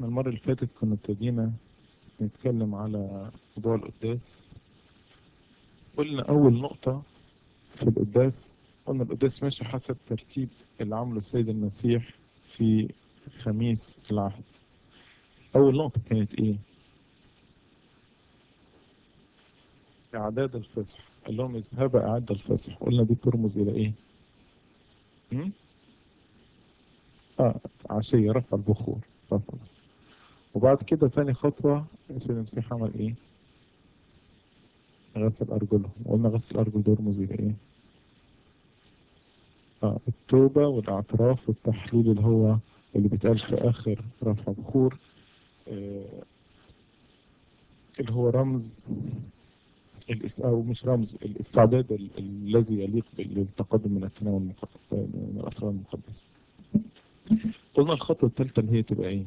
احنا المرة اللي فاتت كنا ابتدينا نتكلم على موضوع القداس قلنا أول نقطة في القداس قلنا القداس ماشي حسب ترتيب اللي عمله السيد المسيح في خميس العهد أول نقطة كانت إيه؟ إعداد الفصح قال لهم اذهب أعد الفصح قلنا دي ترمز إلى إيه؟ م? آه عشية رفع البخور رفع وبعد كده تاني خطوة السيد المسيح عمل إيه؟ غسل أرجلهم وقلنا غسل الأرجل ده يرمز إلى إيه؟ آه التوبة والاعتراف والتحليل اللي هو اللي بيتقال في آخر رفع بخور آه اللي هو رمز الاس... أو مش رمز الاستعداد ال... الذي يليق بالتقدم من التناول المقدس من الأسرار المقدسة قلنا الخطوة الثالثة اللي هي تبقى إيه؟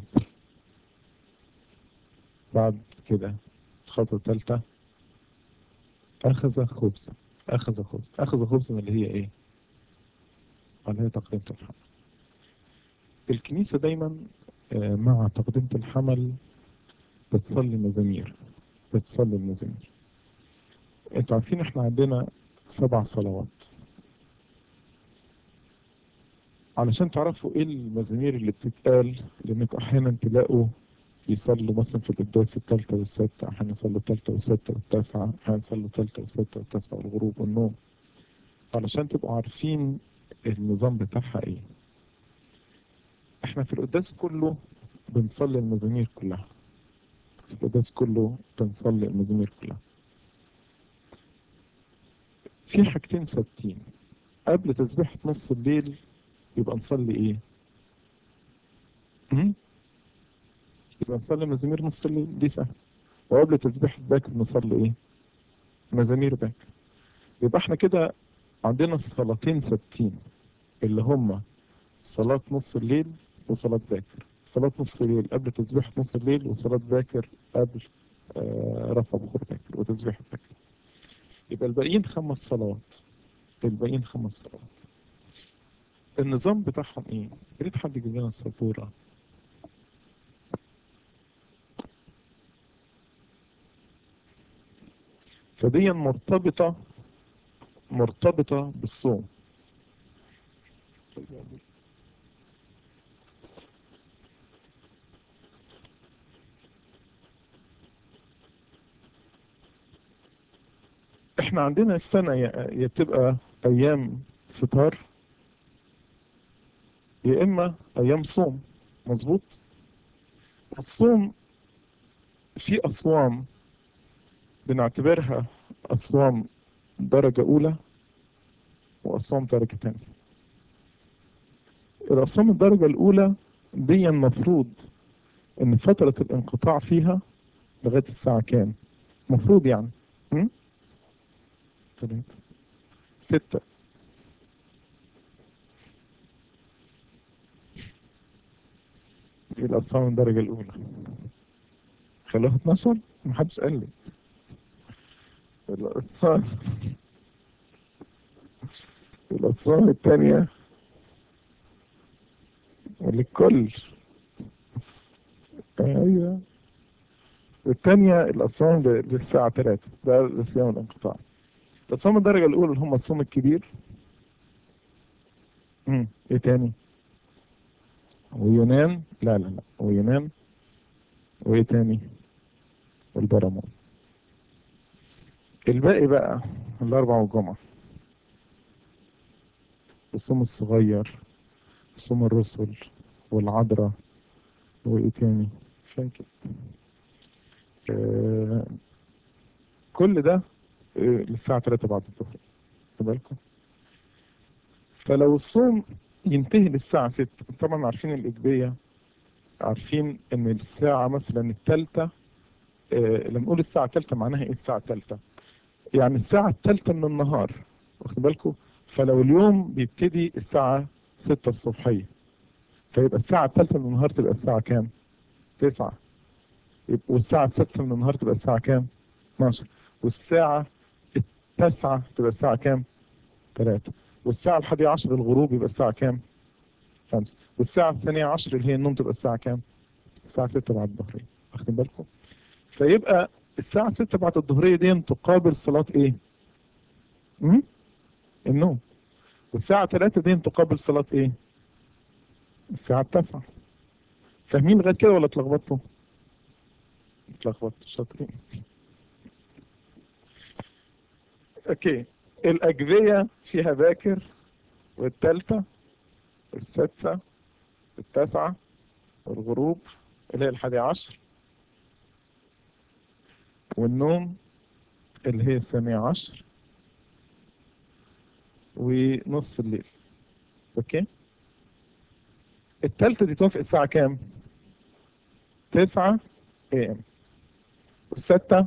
بعد كده الخطوة الثالثة أخذ خبزا أخذ خبزا أخذ خبزا اللي هي إيه؟ اللي هي تقدمة الحمل الكنيسة دايما مع تقدمة الحمل بتصلي مزامير بتصلي المزامير انتوا عارفين احنا عندنا سبع صلوات علشان تعرفوا ايه المزامير اللي بتتقال لانكم احيانا تلاقوا يصلوا مثلا في القداس الثالثة والسادسة أحيانا يصلوا الثالثة والسادسة والتاسعة أحيانا يصلوا الثالثة والسادسة والتاسعة والغروب والنوم علشان تبقوا عارفين النظام بتاعها إيه إحنا في القداس كله بنصلي المزامير كلها في القداس كله بنصلي المزامير كلها في حاجتين ثابتين قبل تسبيحة نص الليل يبقى نصلي إيه؟ م? يبقى نصلي مزامير نص الليل دي سهل وقبل تسبيح باكر نصلي ايه مزامير باكر يبقى احنا كده عندنا الصلاتين ثابتين اللي هما صلاة نص الليل وصلاة باكر صلاة نص الليل قبل تسبيح نص الليل وصلاة باكر قبل آه رفع بخور باكر وتسبيح باكر يبقى الباقيين خمس صلوات الباقيين خمس صلوات النظام بتاعهم ايه؟ يا ريت حد يجيب لنا السبوره فدي مرتبطة مرتبطة بالصوم احنا عندنا السنة يا تبقى ايام فطار يا اما ايام صوم مظبوط الصوم في اصوام بنعتبرها أصوام درجة أولى وأصوام درجة تانية الأصوام الدرجة الأولى دي المفروض إن فترة الانقطاع فيها لغاية الساعة كام؟ مفروض يعني م? ثلاثة ستة دي الأصوام الدرجة الأولى خلوها 12 محدش قال لي الأصوات الأصوات التانية وللكل أيوة التانية الأصوام للساعة 3 ده الصيام الانقطاع الأصوام الدرجة الأولى اللي هم الصوم الكبير امم ايه تاني ويونان لا لا لا ويونان وايه تاني والبرامون الباقي بقى الأربع والجمعة الصوم الصغير صوم الرسل والعذراء وإيه تاني فاكر آه كل ده آه للساعة 3 بعد الظهر بالكم فلو الصوم ينتهي للساعة 6 طبعا عارفين الإجبية عارفين إن الساعة مثلا الثالثة آه لما نقول الساعة الثالثة معناها إيه الساعة الثالثة؟ يعني الساعة الثالثة من النهار واخد بالكم فلو اليوم بيبتدي الساعة 6 الصبحية فيبقى الساعة الثالثة من النهار تبقى الساعة كام؟ 9 والساعة السادسة من النهار تبقى الساعة كام؟ 12 والساعة التاسعة تبقى الساعة كام؟ 3 والساعة الحادية عشر الغروب يبقى الساعة كام؟ 5 والساعة الثانية عشر اللي هي النوم تبقى الساعة كام؟ الساعة 6 بعد الظهرية واخدين بالكم فيبقى الساعة 6 بعد الظهرية دي تقابل صلاة ايه م? النوم والساعة 3 دي تقابل صلاة ايه الساعة 9 فاهمين لغاية كده ولا اتلخبطتوا اتلخبطتوا شاطرين اوكي الأجبية فيها باكر والتالتة والسادسة والتاسعة والغروب اللي هي الحادي عشر والنوم اللي هي الثانية عشر ونصف الليل اوكي التالتة دي توافق الساعة كام؟ تسعة اي ام والستة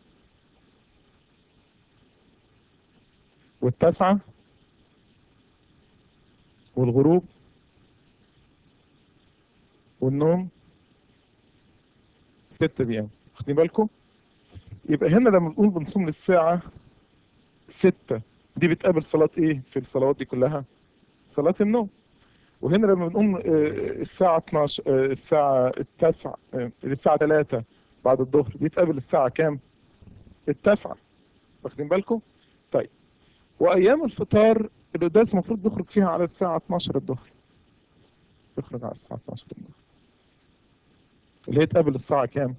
والتاسعة والغروب والنوم ستة بي ام واخدين بالكم؟ يبقى هنا لما بنقول بنصوم للساعة ستة دي بتقابل صلاة ايه في الصلوات دي كلها؟ صلاة النوم وهنا لما بنقوم الساعة 12 الساعة التاسعة الساعة 3 بعد الظهر بيتقابل الساعة كام؟ التاسعة واخدين بالكم؟ طيب وأيام الفطار القداس المفروض بيخرج فيها على الساعة 12 الظهر بيخرج على الساعة 12 الظهر اللي هي تقابل الساعة كام؟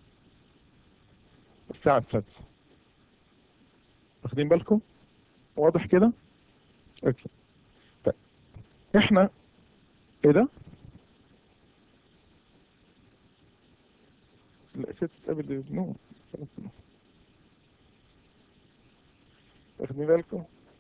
الساعة السادسة واخدين بالكم؟ واضح كده؟ اوكي طيب احنا ايه ده؟ لا ست تقابل نوم سنة نوم واخدين بالكم؟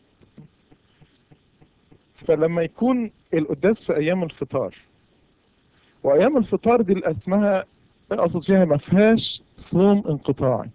فلما يكون القداس في ايام الفطار وايام الفطار دي اللي اسمها اقصد فيها ما فيهاش صوم انقطاعي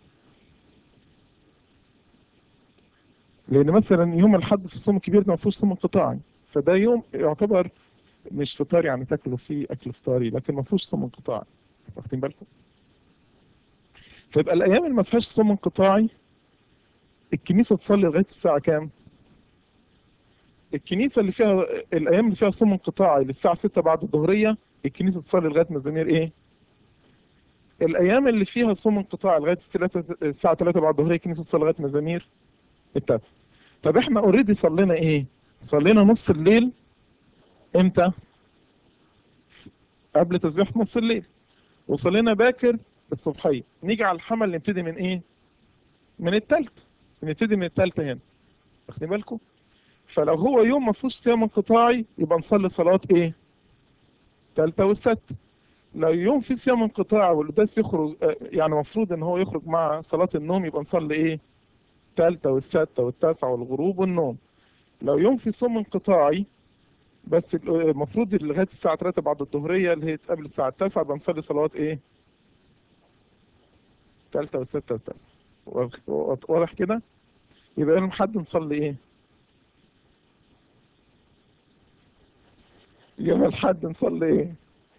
لان مثلا يوم الاحد في الصوم الكبير ده ما فيهوش صوم انقطاعي فده يوم يعتبر مش فطار يعني تاكلوا فيه اكل فطاري لكن ما فيهوش صوم انقطاعي واخدين بالكم فيبقى الايام اللي ما فيهاش صوم انقطاعي الكنيسه تصلي لغايه الساعه كام الكنيسه اللي فيها الايام اللي فيها صوم انقطاعي للساعه 6 بعد الظهريه الكنيسه تصلي لغايه مزامير ايه الايام اللي فيها صوم انقطاعي لغايه الساعه 3 بعد الظهريه الكنيسه تصلي لغايه مزامير التاسعه طب احنا اوريدي صلينا ايه صلينا نص الليل امتى قبل تسبيح نص الليل وصلينا باكر الصبحيه نيجي على الحمل نبتدي من ايه من التالت نبتدي من التالتة هنا واخدين بالكم فلو هو يوم ما فيهوش صيام انقطاعي يبقى نصلي صلاة ايه تالتة والستة لو يوم في صيام انقطاعي والقداس يخرج يعني المفروض ان هو يخرج مع صلاة النوم يبقى نصلي ايه تالتة والستة والتاسعة والغروب والنوم لو يوم في صوم انقطاعي بس المفروض لغاية الساعة 3 بعد الظهرية اللي هي قبل الساعة 9 يبقى نصلي صلوات ايه تالتة والستة والتاسعة واضح كده يبقى يوم حد نصلي ايه يوم الحد نصلي ايه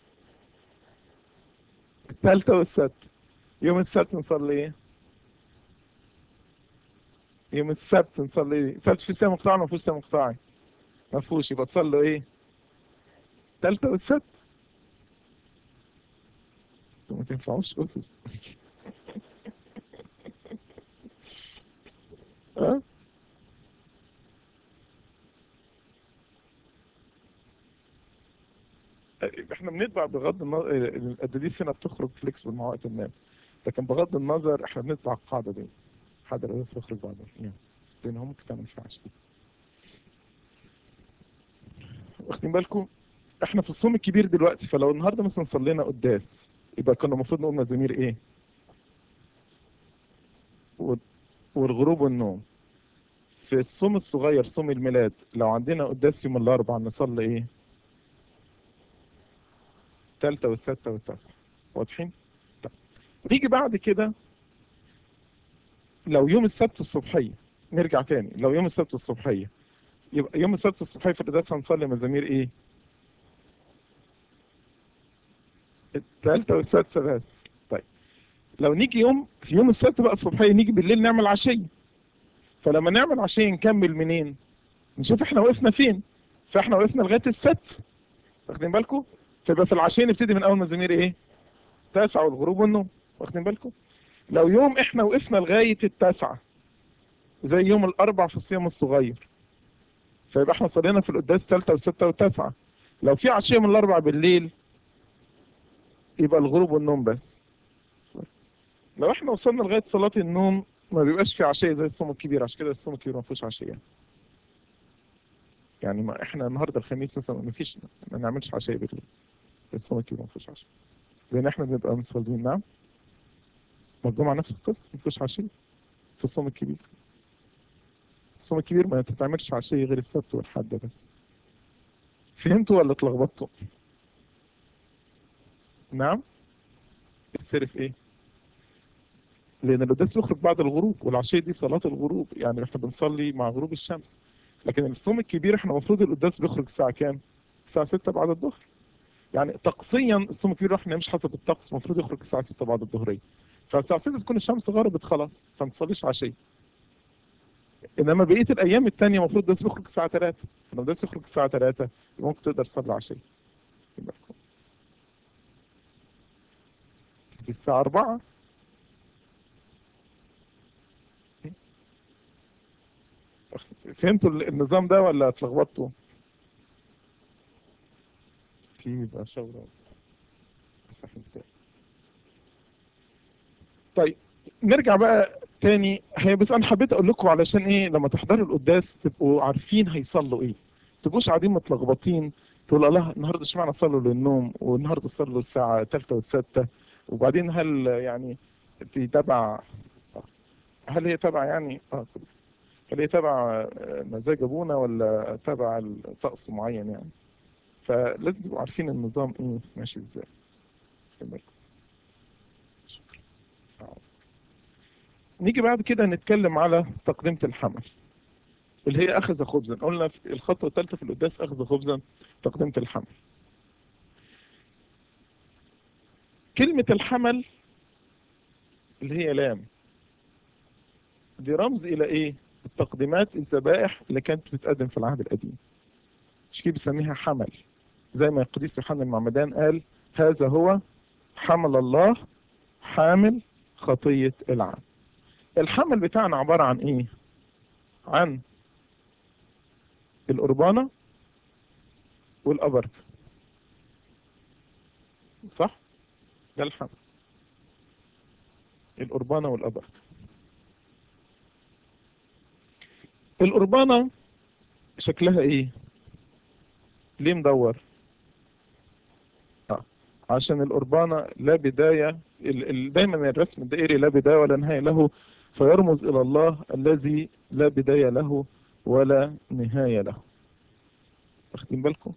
الثالثة والسبت يوم السبت نصلي ايه يوم السبت نصلي ايه السبت في صيام مقطعي ما فيهوش صيام مقطعي ما فيهوش يبقى تصلوا ايه الثالثة والسبت ما تنفعوش اسس ها احنا بنتبع بغض النظر القداديس هنا بتخرج فليكس مع وقت الناس لكن بغض النظر احنا بنتبع القاعده دي حد بس يخرج بعد يعني لان هو ممكن ما ينفعش واخدين بالكم احنا في الصوم الكبير دلوقتي فلو النهارده مثلا صلينا قداس يبقى كنا المفروض نقول مزامير ايه والغروب والنوم في الصوم الصغير صوم الميلاد لو عندنا قداس يوم الاربعاء نصلي ايه الثالثة والستة والتاسعة واضحين؟ طيب نيجي بعد كده لو يوم السبت الصبحية نرجع تاني لو يوم السبت الصبحية يبقى يوم السبت الصبحية في القداس هنصلي مزامير ايه؟ الثالثة والسادسة بس طيب لو نيجي يوم في يوم السبت بقى الصبحية نيجي بالليل نعمل عشية فلما نعمل عشية نكمل منين؟ نشوف احنا وقفنا فين فاحنا وقفنا لغاية السبت واخدين بالكم؟ فيبقى في العشيه نبتدي من اول مزامير ايه تاسع والغروب والنوم واخدين بالكم لو يوم احنا وقفنا لغايه التاسعه زي يوم الاربع في الصيام الصغير فيبقى احنا صلينا في القداس ثالثه وسته وتاسعه لو في عشيه من الاربع بالليل يبقى الغروب والنوم بس لو احنا وصلنا لغايه صلاه النوم ما بيبقاش في عشيه زي الصوم الكبير عشان كده الصوم الكبير ما فيهوش عشيه يعني ما احنا النهارده الخميس مثلا ما فيش ما نعملش عشيه بالليل الصوم الكبير ما فيهوش عشيه لان احنا بنبقى مصلين نعم ما الجمعه نفس القصه ما فيهوش عشيه في الصوم الكبير الصوم الكبير ما تتعملش عشيه غير السبت والحد بس فهمتوا ولا اتلخبطتوا نعم السر في ايه لان القداس بيخرج بعد الغروب والعشيه دي صلاه الغروب يعني احنا بنصلي مع غروب الشمس لكن الصوم الكبير احنا المفروض القداس بيخرج الساعه كام الساعه 6 بعد الظهر يعني طقسيا الصوم الكبير احنا مش حسب الطقس المفروض يخرج الساعه 6 بعد الظهريه فالساعه 6 تكون الشمس غربت خلاص فما تصليش عشيه انما بقيه الايام الثانيه المفروض القداس بيخرج الساعه 3 لما القداس يخرج الساعه 3 ممكن تقدر تصلي عشيه في الساعه 4 فهمتوا النظام ده ولا اتلخبطتوا؟ في بقى شغل صح ازاي طيب نرجع بقى تاني هي بس انا حبيت اقول لكم علشان ايه لما تحضروا القداس تبقوا عارفين هيصلوا ايه تبقوش قاعدين متلخبطين تقول الله النهارده اشمعنى صلوا للنوم والنهارده صلوا الساعه 3 والستة وبعدين هل يعني في تبع هل هي تبع يعني اه هل هي تبع مزاج ابونا ولا تبع طقس معين يعني فلازم تبقوا عارفين النظام ايه ماشي ازاي شكرا نيجي بعد كده نتكلم على تقدمة الحمل اللي هي أخذ خبزا قلنا في الخطوة الثالثة في القداس أخذ خبزا تقدمة الحمل كلمة الحمل اللي هي لام دي رمز إلى إيه؟ التقديمات الذبائح اللي كانت بتتقدم في العهد القديم مش كده بيسميها حمل زي ما القديس يوحنا المعمدان قال هذا هو حمل الله حامل خطية العالم الحمل بتاعنا عبارة عن ايه عن القربانة والأبرك صح ده الحمل القربانة والأبرك القربانة شكلها ايه ليه مدور آه. عشان القربانة لا بداية ال... ال... دايما الرسم الدائري لا بداية ولا نهاية له فيرمز إلى الله الذي لا بداية له ولا نهاية له واخدين بالكم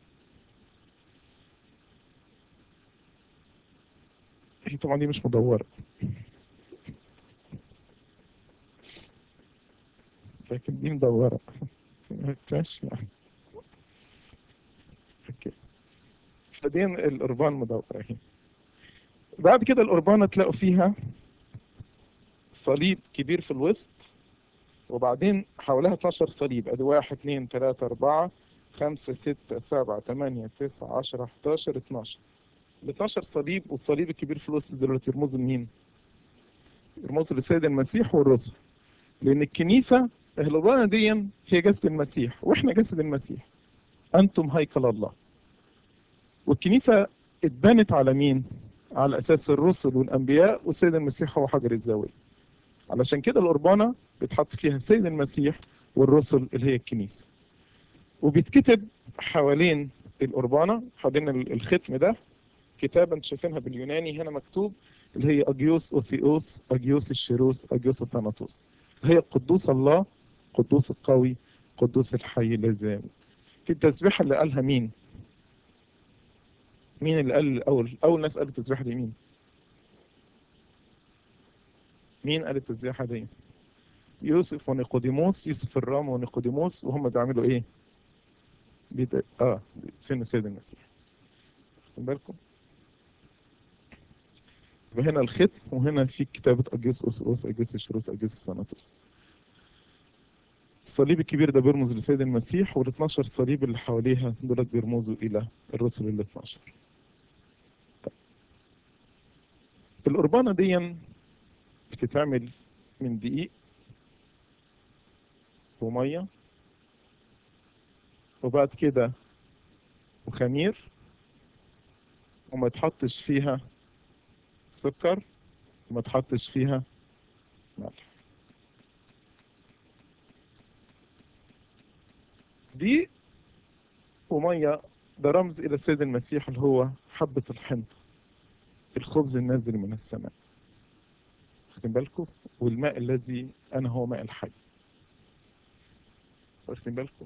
هي طبعا دي مش مدورة لكن دي مدورة ماشي يعني اوكي فدين القربان مدورة اهي بعد كده القربانة تلاقوا فيها صليب كبير في الوسط وبعدين حواليها 12 صليب ادي 1 2 3 4 5 6 7 8 9 10 11 12 ال 12 صليب والصليب الكبير في الوسط دلوقتي يرمز لمين؟ يرمز للسيد المسيح والرسل لان الكنيسه القربانه دي هي جسد المسيح واحنا جسد المسيح انتم هيكل الله والكنيسه اتبنت على مين؟ على اساس الرسل والانبياء والسيد المسيح هو حجر الزاويه علشان كده القربانه بيتحط فيها السيد المسيح والرسل اللي هي الكنيسه وبيتكتب حوالين القربانه حوالين الختم ده كتابه انتوا شايفينها باليوناني هنا مكتوب اللي هي اجيوس اوثيوس اجيوس الشيروس اجيوس الثاناتوس هي قدوس الله قدوس القوي قدوس الحي الذي في التسبيحه اللي قالها مين مين اللي قال اول اول ناس قالت التسبيحه دي مين مين قال التسبيحه دي يوسف ونيقوديموس يوسف الرام ونيقوديموس وهم بيعملوا ايه بيد... اه فين السيد المسيح خد بالكم يبقى هنا الختم وهنا في كتابة أجيس أوسوس أجيس الشروس أجيس السناتوس الصليب الكبير ده بيرمز لسيد المسيح وال 12 صليب اللي حواليها دولت بيرمزوا إلى الرسل ال 12 القربانة دي بتتعمل من دقيق ومية وبعد كده وخمير وما تحطش فيها سكر وما تحطش فيها ملح دي ومية ده رمز إلى السيد المسيح اللي هو حبة الحنطة الخبز النازل من السماء واخدين بالكم والماء الذي أنا هو ماء الحي واخدين بالكم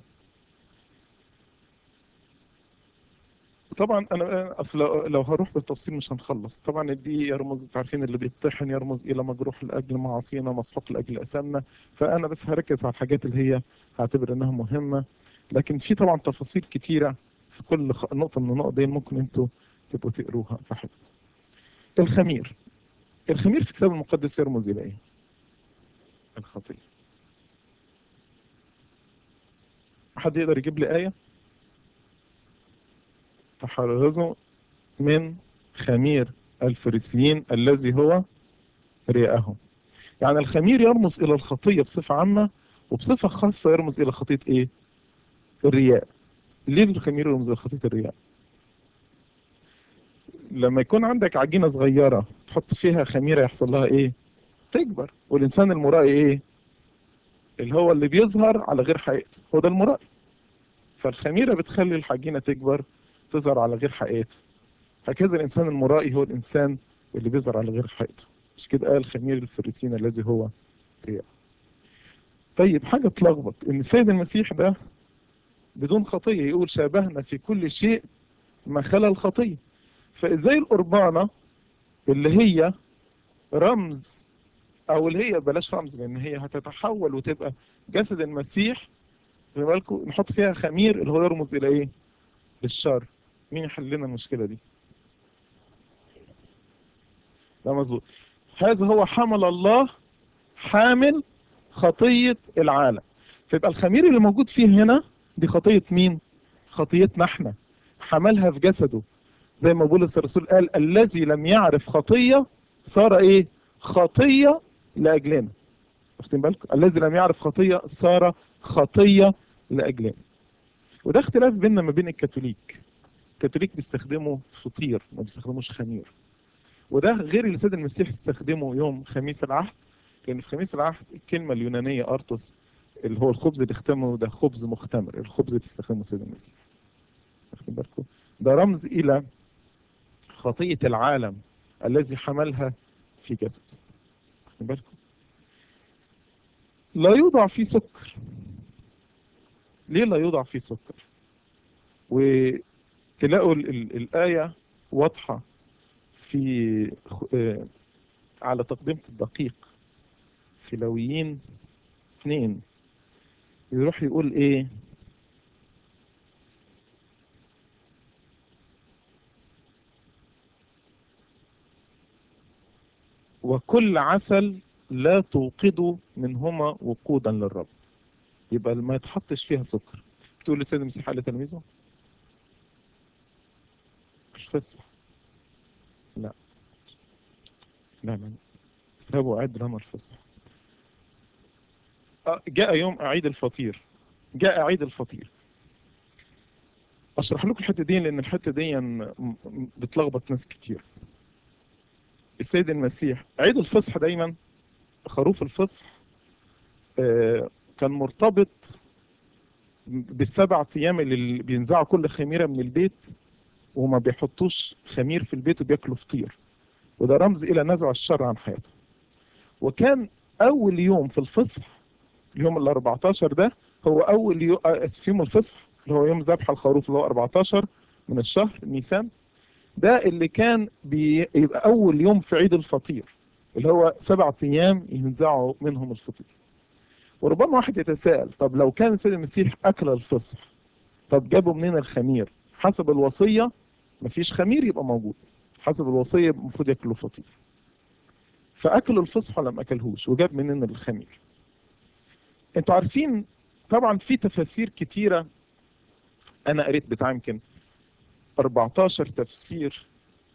طبعا انا اصل لو هروح بالتفصيل مش هنخلص طبعا دي يرمز عارفين اللي بيطحن يرمز الى مجروح لاجل معاصينا مسحوق لاجل اثامنا فانا بس هركز على الحاجات اللي هي هعتبر انها مهمه لكن في طبعا تفاصيل كتيره في كل نقطه من النقط دي ممكن انتوا تبقوا تقروها براحتكم الخمير الخمير في الكتاب المقدس يرمز الى ايه الخطيه حد يقدر يجيب لي ايه تحرزوا من خمير الفريسيين الذي هو رياءهم يعني الخمير يرمز إلى الخطية بصفة عامة وبصفة خاصة يرمز إلى خطية إيه؟ الرياء ليه الخمير يرمز إلى خطية الرياء؟ لما يكون عندك عجينة صغيرة تحط فيها خميرة يحصل لها إيه؟ تكبر والإنسان المرائي إيه؟ اللي هو اللي بيظهر على غير حقيقته هو ده المرائي فالخميرة بتخلي العجينة تكبر تظهر على غير حقيقته هكذا الإنسان المرائي هو الإنسان اللي بيظهر على غير حقيقته مش كده قال خمير الفريسين الذي هو رياء طيب حاجة تلخبط إن السيد المسيح ده بدون خطية يقول شابهنا في كل شيء ما خلا الخطية فإزاي القربانة اللي هي رمز أو اللي هي بلاش رمز لأن هي هتتحول وتبقى جسد المسيح خلي بالكم نحط فيها خمير اللي هو يرمز إلى إيه؟ للشر مين يحل لنا المشكلة دي ده مظبوط هذا هو حمل الله حامل خطية العالم فيبقى الخمير اللي موجود فيه هنا دي خطية مين خطيتنا احنا حملها في جسده زي ما بولس الرسول قال الذي لم يعرف خطية صار ايه خطية لأجلنا واخدين بالكم الذي لم يعرف خطية صار خطية لأجلنا وده اختلاف بيننا ما بين الكاثوليك الكاثوليك بيستخدموا فطير ما بيستخدموش خمير وده غير اللي سيد المسيح استخدمه يوم خميس العهد لان في خميس العهد الكلمه اليونانيه ارتوس اللي هو الخبز اللي اختمه ده خبز مختمر الخبز اللي استخدمه سيد المسيح واخدين بالكم ده رمز الى خطيه العالم الذي حملها في جسده واخدين بالكم لا يوضع فيه سكر ليه لا يوضع فيه سكر وتلاقوا الآية واضحة في على تقدمة الدقيق في لويين اثنين يروح يقول ايه وكل عسل لا توقدوا منهما وقودا للرب يبقى ما يتحطش فيها سكر تقول لسيد المسيح على تلاميذه الفسح لا لا لا سابوا عيد رمى الفسح جاء يوم عيد الفطير جاء عيد الفطير اشرح لكم الحته دي لان الحته دي بتلخبط ناس كتير السيد المسيح عيد الفصح دايما خروف الفصح كان مرتبط بالسبع ايام اللي بينزعوا كل خميره من البيت وما بيحطوش خمير في البيت وبياكلوا فطير وده رمز الى نزع الشر عن حياته وكان اول يوم في الفصح اليوم ال 14 ده هو اول يوم اسف يوم الفصح اللي هو يوم ذبح الخروف اللي هو 14 من الشهر نيسان ده اللي كان بيبقى اول يوم في عيد الفطير اللي هو سبعة ايام ينزعوا منهم الفطير وربما واحد يتساءل طب لو كان السيد المسيح اكل الفصح طب جابوا منين الخمير حسب الوصيه مفيش خمير يبقى موجود حسب الوصيه المفروض ياكلوا فطير فاكلوا الفصح ولا ما اكلهوش وجاب منين الخمير انتوا عارفين طبعا في تفاسير كتيره انا قريت بتاع يمكن 14 تفسير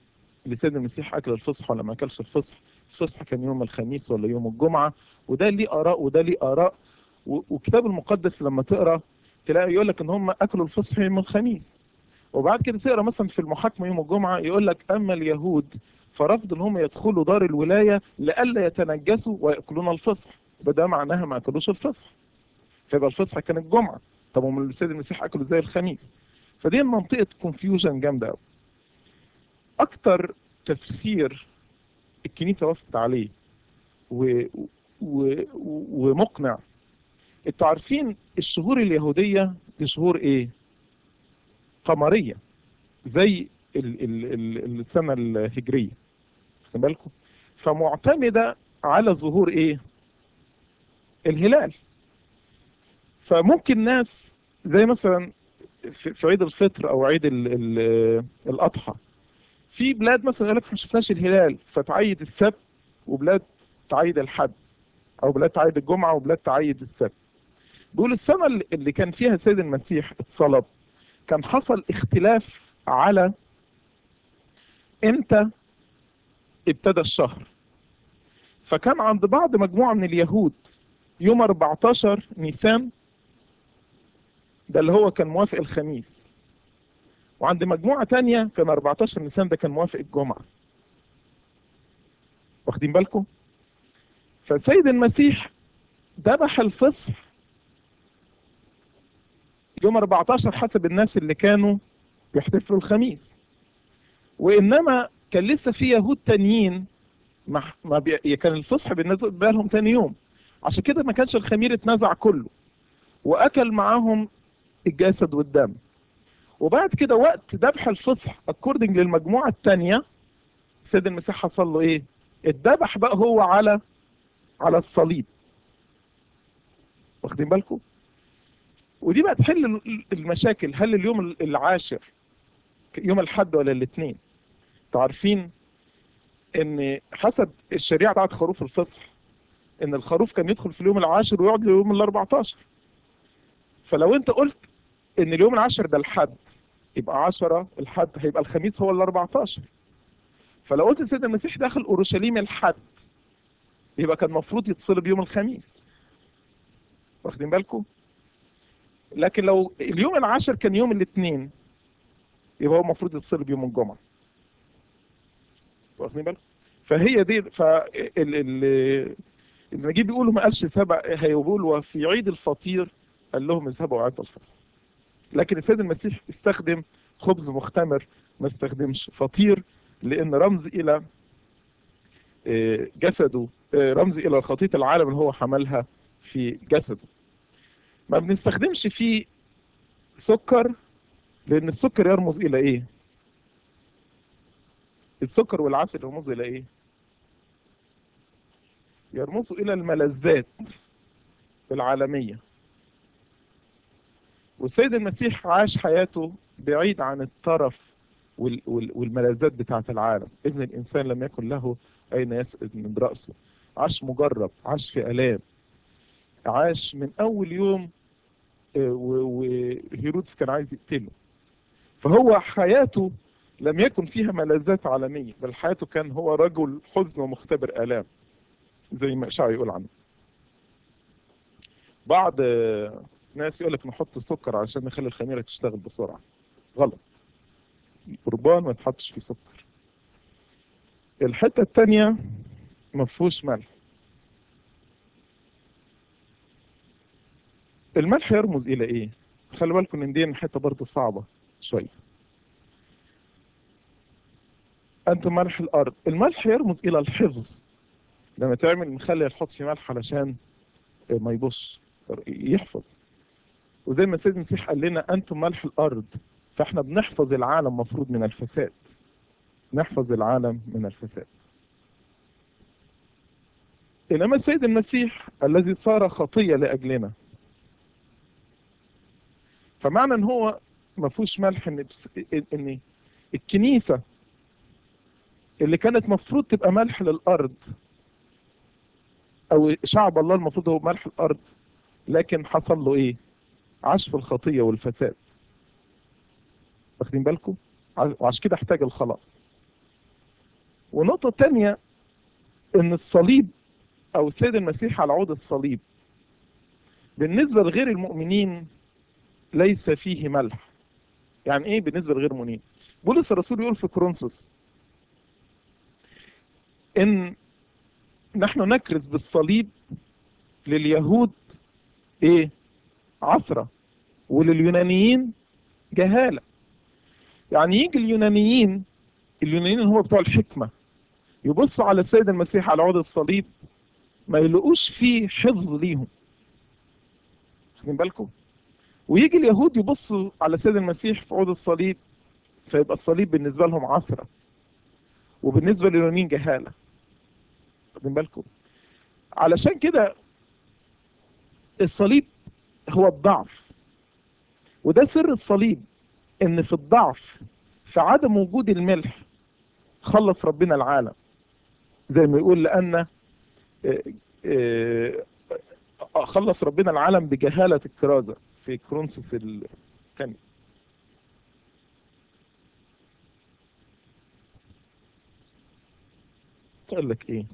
لسيد المسيح اكل الفصح ولا ما اكلش الفصح الفصح كان يوم الخميس ولا يوم الجمعه وده ليه اراء وده ليه اراء وكتاب المقدس لما تقرا تلاقي يقول لك ان هم اكلوا الفصح يوم الخميس وبعد كده تقرا مثلا في المحاكمه يوم الجمعه يقول لك اما اليهود فرفض ان هم يدخلوا دار الولايه لئلا يتنجسوا وياكلون الفصح ده معناها ما اكلوش الفصح فيبقى الفصح كان الجمعه طب هم السيد المسيح اكلوا زي الخميس فدي منطقه كونفيوجن جامده قوي اكتر تفسير الكنيسه وافقت عليه و... و... ومقنع انتوا عارفين الشهور اليهوديه دي شهور ايه قمريه زي ال... ال... ال... السنه الهجريه خد بالكم فمعتمده على ظهور ايه الهلال فممكن ناس زي مثلا في عيد الفطر او عيد ال ال الاضحى في بلاد مثلا يقول لك ما شفناش الهلال فتعيد السبت وبلاد تعيد الحد او بلاد تعيد الجمعه وبلاد تعيد السبت بيقول السنه اللي كان فيها سيد المسيح اتصلب كان حصل اختلاف على امتى ابتدى الشهر فكان عند بعض مجموعه من اليهود يوم 14 نيسان ده اللي هو كان موافق الخميس وعند مجموعة تانية كان 14 نيسان ده كان موافق الجمعة واخدين بالكم فسيد المسيح ذبح الفصح يوم 14 حسب الناس اللي كانوا بيحتفلوا الخميس وإنما كان لسه في يهود تانيين ما ما بي... كان الفصح بالنسبة لهم تاني يوم عشان كده ما كانش الخمير اتنزع كله وأكل معاهم الجسد والدم وبعد كده وقت ذبح الفصح اكوردنج للمجموعه الثانيه سيد المسيح حصل له ايه؟ اتذبح بقى هو على على الصليب واخدين بالكم؟ ودي بقى تحل المشاكل هل اليوم العاشر يوم الحد ولا الاثنين؟ انتوا عارفين ان حسب الشريعه بتاعت خروف الفصح ان الخروف كان يدخل في اليوم العاشر ويقعد لليوم ال 14 فلو انت قلت ان اليوم العاشر ده الحد يبقى 10 الحد هيبقى الخميس هو ال 14 فلو قلت السيد المسيح داخل اورشليم الحد يبقى كان المفروض يتصلب يوم الخميس واخدين بالكم لكن لو اليوم العاشر كان يوم الاثنين يبقى هو المفروض يتصلب يوم الجمعه واخدين بالكم فهي دي ف النجيب بيقولوا ما قالش سبع هيقول وفي عيد الفطير قال لهم اذهبوا وعدوا الفصل لكن السيد المسيح استخدم خبز مختمر ما استخدمش فطير لان رمز الى جسده رمز الى خطيه العالم اللي هو حملها في جسده ما بنستخدمش فيه سكر لان السكر يرمز الى ايه السكر والعسل يرمز الى ايه يرمز الى الملذات العالميه والسيد المسيح عاش حياته بعيد عن الطرف والملذات بتاعة العالم ابن الإنسان لم يكن له أين يسأل من رأسه عاش مجرب عاش في ألام عاش من أول يوم وهيرودس كان عايز يقتله فهو حياته لم يكن فيها ملذات عالمية بل حياته كان هو رجل حزن ومختبر آلام زي ما إشعيا يقول عنه بعض ناس يقول لك نحط السكر عشان نخلي الخميره تشتغل بسرعه غلط القربان ما يتحطش فيه سكر الحته الثانيه ما فيهوش ملح الملح يرمز الى ايه خلي بالكم ان دي حته برضه صعبه شويه انتم ملح الارض الملح يرمز الى الحفظ لما تعمل نخلي نحط فيه ملح علشان ما يبص يحفظ وزي ما السيد المسيح قال لنا انتم ملح الارض فاحنا بنحفظ العالم مفروض من الفساد نحفظ العالم من الفساد انما السيد المسيح الذي صار خطيه لاجلنا فمعنى ان هو ما فيهوش ملح ان ان الكنيسه اللي كانت مفروض تبقى ملح للارض او شعب الله المفروض هو ملح الارض لكن حصل له ايه عاش في الخطيه والفساد واخدين بالكم وعشان كده احتاج الخلاص ونقطة تانية ان الصليب او السيد المسيح على عود الصليب بالنسبة لغير المؤمنين ليس فيه ملح يعني ايه بالنسبة لغير المؤمنين بولس الرسول يقول في كورنثوس ان نحن نكرز بالصليب لليهود ايه عثرة ولليونانيين جهالة يعني يجي اليونانيين اليونانيين هو بتوع الحكمة يبصوا على السيد المسيح على عود الصليب ما يلاقوش فيه حفظ ليهم واخدين بالكم ويجي اليهود يبصوا على السيد المسيح في عود الصليب فيبقى الصليب بالنسبة لهم عثرة وبالنسبة لليونانيين جهالة واخدين بالكم علشان كده الصليب هو الضعف وده سر الصليب ان في الضعف في عدم وجود الملح خلص ربنا العالم زي ما يقول لأن خلص ربنا العالم بجهالة الكرازة في كرونسوس الثاني تقول لك ايه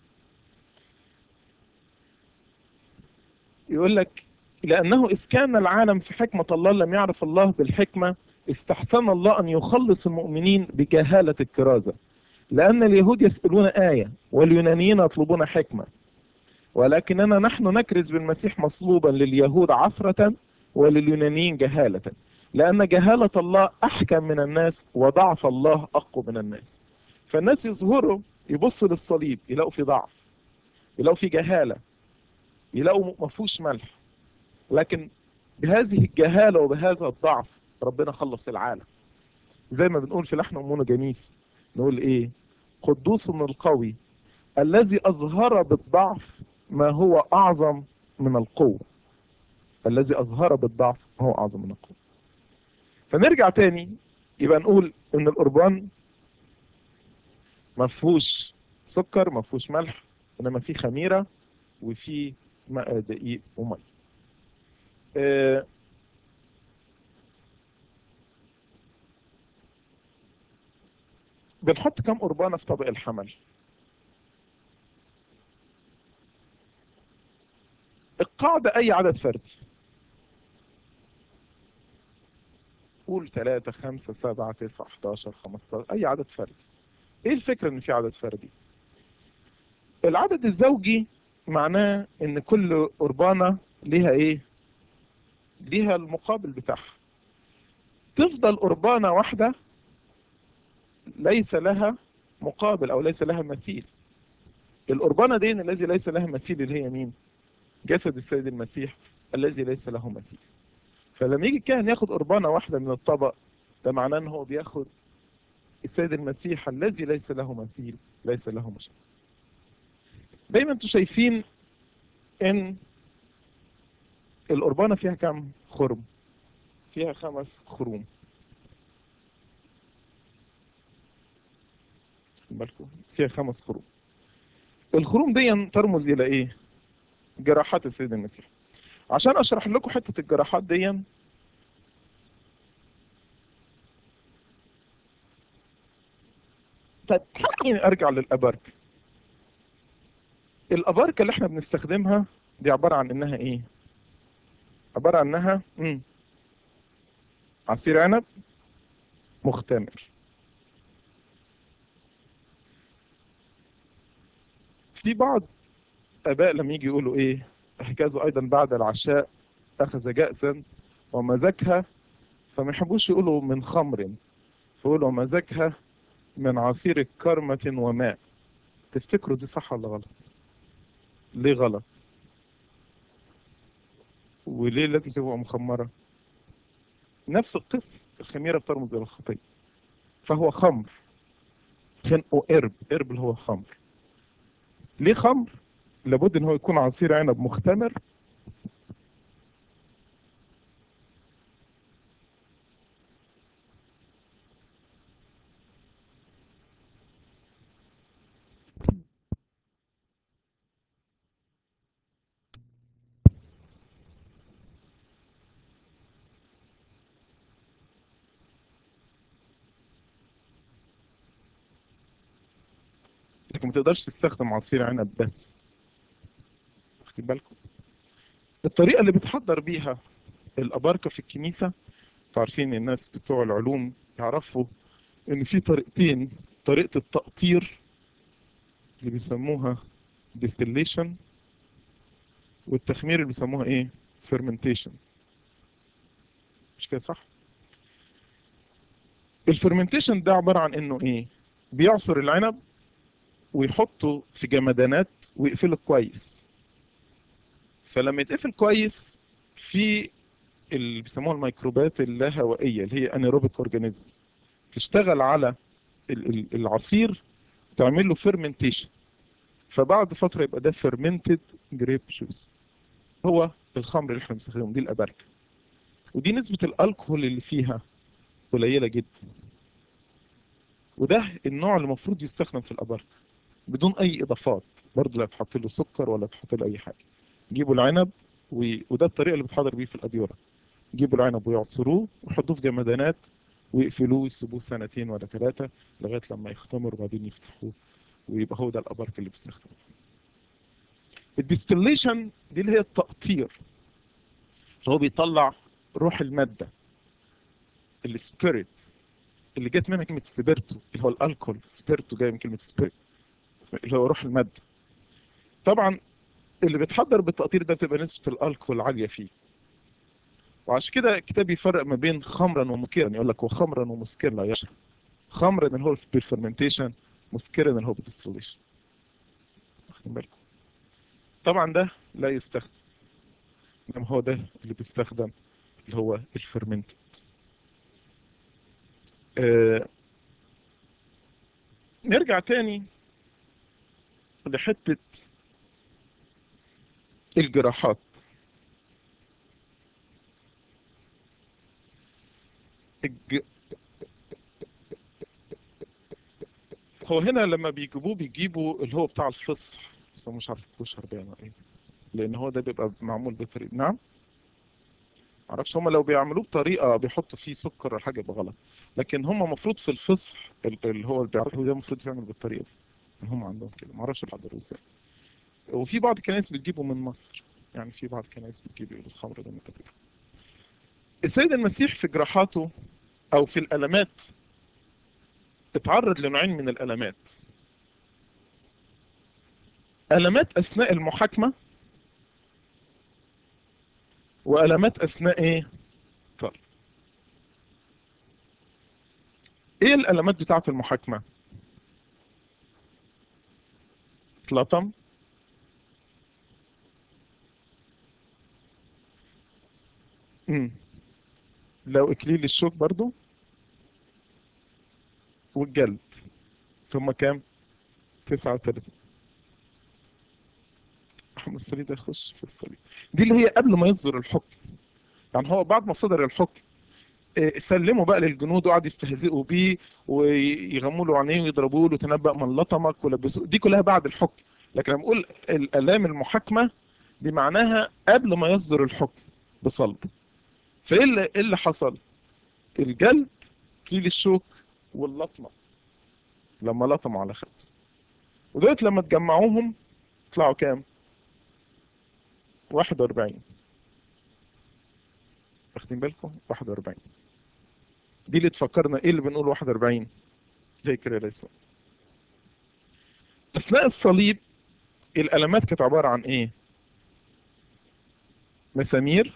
يقول لك لأنه إذ كان العالم في حكمة الله لم يعرف الله بالحكمة استحسن الله أن يخلص المؤمنين بجهالة الكرازة لأن اليهود يسألون آية واليونانيين يطلبون حكمة ولكننا نحن نكرز بالمسيح مصلوبا لليهود عثرة ولليونانيين جهالة لأن جهالة الله أحكم من الناس وضعف الله أقوى من الناس فالناس يظهروا يبصوا للصليب يلاقوا في ضعف يلاقوا في جهالة يلاقوا ما فيهوش ملح لكن بهذه الجهالة وبهذا الضعف ربنا خلص العالم زي ما بنقول في لحن أمونة جميس نقول إيه قدوس القوي الذي أظهر بالضعف ما هو أعظم من القوة الذي أظهر بالضعف هو أعظم من القوة فنرجع تاني يبقى نقول إن القربان ما فيهوش سكر ما فيهوش ملح إنما فيه خميرة وفيه ماء دقيق ومي آه بنحط كم قربانة في طبق الحمل القاعدة أي عدد فردي قول ثلاثة خمسة سبعة تسعة 11 15 أي عدد فردي إيه الفكرة إن في عدد فردي العدد الزوجي معناه إن كل قربانة ليها إيه ليها المقابل بتاعها تفضل قربانة واحدة ليس لها مقابل أو ليس لها مثيل القربانة دي الذي ليس لها مثيل اللي هي مين جسد السيد المسيح الذي ليس له مثيل فلما يجي الكاهن ياخد قربانة واحدة من الطبق ده معناه ان هو بياخد السيد المسيح الذي ليس له مثيل ليس له مشابه زي ما انتم شايفين ان القربانة فيها كم خرم فيها خمس خروم بالكم فيها خمس خروم الخروم دي ترمز الى ايه جراحات السيد المسيح عشان اشرح لكم حتة الجراحات دي طيب خليني ارجع للابارك الاباركه اللي احنا بنستخدمها دي عبارة عن انها ايه عبارة عن انها مم. عصير عنب مختمر في بعض اباء لما يجي يقولوا ايه احجازوا ايضا بعد العشاء اخذ جأسا ومزكها فما يحبوش يقولوا من خمر فيقولوا مزكها من عصير كرمة وماء تفتكروا دي صح ولا غلط ليه غلط وليه لازم تبقى مخمرة نفس القصة الخميرة بترمز إلى الخطية فهو خمر خنقه قرب قرب اللي هو خمر ليه خمر لابد ان هو يكون عصير عنب مختمر لكن ما تقدرش تستخدم عصير عنب بس واخدين بالكم الطريقه اللي بتحضر بيها الاباركه في الكنيسه عارفين الناس بتوع العلوم يعرفوا ان في طريقتين طريقه التقطير اللي بيسموها distillation والتخمير اللي بيسموها ايه fermentation مش كده صح الفرمنتيشن ده عباره عن انه ايه بيعصر العنب ويحطه في جمدانات ويقفله كويس فلما يتقفل كويس في اللي بيسموها الميكروبات اللاهوائيه اللي هي انيروبيك اورجانيزمز تشتغل على العصير وتعمل له فيرمنتيشن فبعد فتره يبقى ده فيرمنتد جريب جوز هو الخمر اللي احنا بنستخدمه دي الاباركه ودي نسبه الالكهول اللي فيها قليله جدا وده النوع اللي المفروض يستخدم في الاباركه بدون اي اضافات برضه لا تحط له سكر ولا تحط له اي حاجه جيبوا العنب و... وده الطريقه اللي بتحضر بيه في الاديوره يجيبوا العنب ويعصروه ويحطوه في جمدانات ويقفلوه ويسيبوه سنتين ولا ثلاثه لغايه لما يختمر وبعدين يفتحوه ويبقى هو ده الابارك اللي بيستخدمه الديستليشن دي اللي هي التقطير اللي هو بيطلع روح الماده السبيريت اللي جت منها كلمه سبيرتو اللي هو الالكول سبيرتو جاي من كلمه سبيريت اللي هو روح الماده طبعا اللي بيتحضر بالتقطير ده بتبقى نسبه الالكول عاليه فيه وعشان كده الكتاب يفرق ما بين خمرا ومسكرا يقول لك وخمرا ومسكرا لا يشرب خمرا اللي هو بالفرمنتيشن مسكرا اللي هو بالديستليشن واخدين بالكم طبعا ده لا يستخدم انما هو ده اللي بيستخدم اللي هو الفرمنتد آه نرجع تاني لحتة الجراحات الج... هو هنا لما بيجيبوه بيجيبوا اللي هو بتاع الفصح بس مش عارف الكشر بيعمل ايه لان هو ده بيبقى معمول بطريقه نعم معرفش هم لو بيعملوه بطريقه بيحطوا فيه سكر ولا حاجه يبقى غلط لكن هم المفروض في الفصح اللي هو اللي بيعرفوا ده المفروض يعمل بالطريقه دي هم عندهم كده معرفش بيحضروا ازاي وفي بعض الكنائس بتجيبه من مصر يعني في بعض الكنائس بتجيب الخمر ده من كتير السيد المسيح في جراحاته او في الالمات اتعرض لنوعين من الالمات ألمات أثناء المحاكمة وألمات أثناء إيه؟ طر إيه الألمات بتاعة المحاكمة؟ اتلطم امم لو إكليل الشوك برضو والجلد ثم كام؟ 39 احمد الصليب يخش في الصليب دي اللي هي قبل ما يصدر الحكم يعني هو بعد ما صدر الحكم سلموا بقى للجنود وقعدوا يستهزئوا بيه ويغموا له عينيه ويضربوا له تنبأ من لطمك ولبسوه دي كلها بعد الحكم لكن لما اقول الالام المحاكمه دي معناها قبل ما يصدر الحكم بصلب فايه اللي, اللي حصل الجلد كيل الشوك واللطمه لما لطموا على خد ودلوقتي لما تجمعوهم يطلعوا كام 41 واخدين بالكم 41 دي اللي تفكرنا ايه اللي بنقول 41 زي كده ليس اثناء الصليب الالمات كانت عباره عن ايه مسامير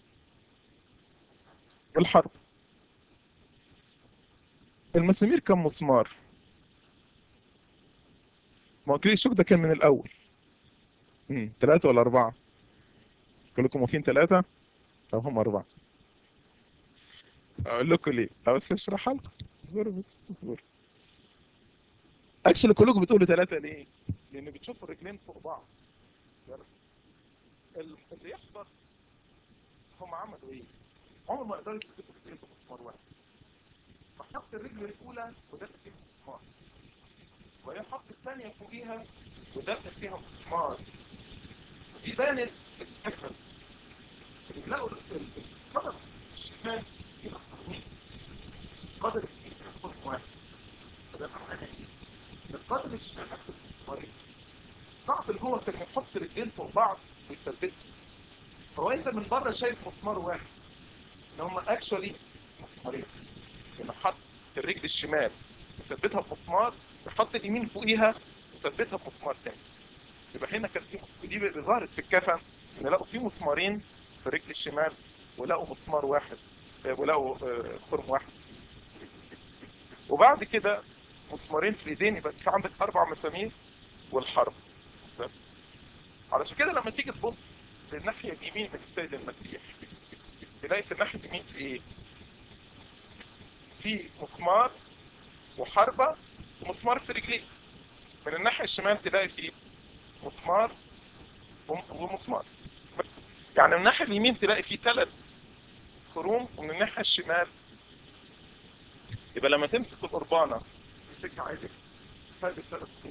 والحرب المسامير كان مسمار ما هو الشوك ده كان من الاول امم ثلاثة ولا أربعة؟ كلكم واقفين ثلاثة؟ أو هم أربعة؟ أقول لكم ليه؟ بس أشرحها لكم اصبروا بس اصبروا اكشلي كلكم بتقولوا ثلاثة ليه؟ لأن بتشوفوا الرجلين فوق بعض اللي يحصل هم عملوا إيه؟ عمر ما يقدروا يكتبوا الرجلين في مسمار واحد فحط الرجل الأولى ودخل فيها مسمار وهي حط الثانية فوقيها ودخل فيها مسمار دي بانت الفكرة بتلاقوا القدر الشمال فيها التصميم قدر الشمال واحد فده معناه ايه؟ القدر الشمال مسمارين صعب ان هو كان يحط رجلين فوق بعض ويثبتهم هو انت من بره شايف مسمار واحد ان هم اكشولي مسمارين يعني حط الرجل الشمال يثبتها بمسمار يحط اليمين فوقيها يثبتها بمسمار تاني يبقى هنا كان في دي ظهرت في الكفن ان لقوا في مسمارين في الرجل الشمال ولقوا مسمار واحد ولقوا خرم واحد وبعد كده مسمارين في الايدين يبقى في عندك اربع مسامير والحرب بس علشان كده لما تيجي تبص للناحيه اليمين من السيد المسيح تلاقي في الناحيه اليمين في ايه؟ في مسمار وحربه ومسمار في رجليه من الناحيه الشمال تلاقي في مسمار ومسمار يعني من الناحيه اليمين تلاقي في ثلاث خروم ومن الناحيه الشمال يبقى لما تمسك القربانه تمسكها عادي هذه ثلاث خروم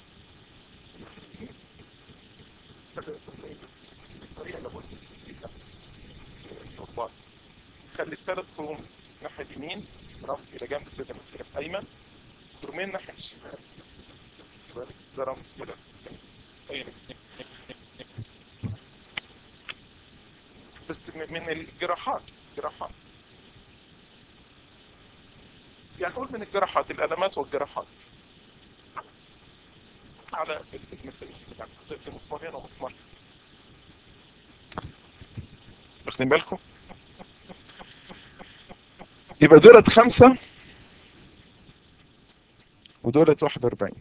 الطريقه لابد القربان خلي الثلاث خروم الناحيه اليمين رمز الى جنب السيد المسيح الايمن خرومين ناحيه الشمال ده رمز كده بس من الجراحات جراحات يعني قول من الجراحات الالمات والجراحات على المسامير يعني في مسمارين ومسمار واخدين بالكم يبقى دولت خمسة ودولت واحد واربعين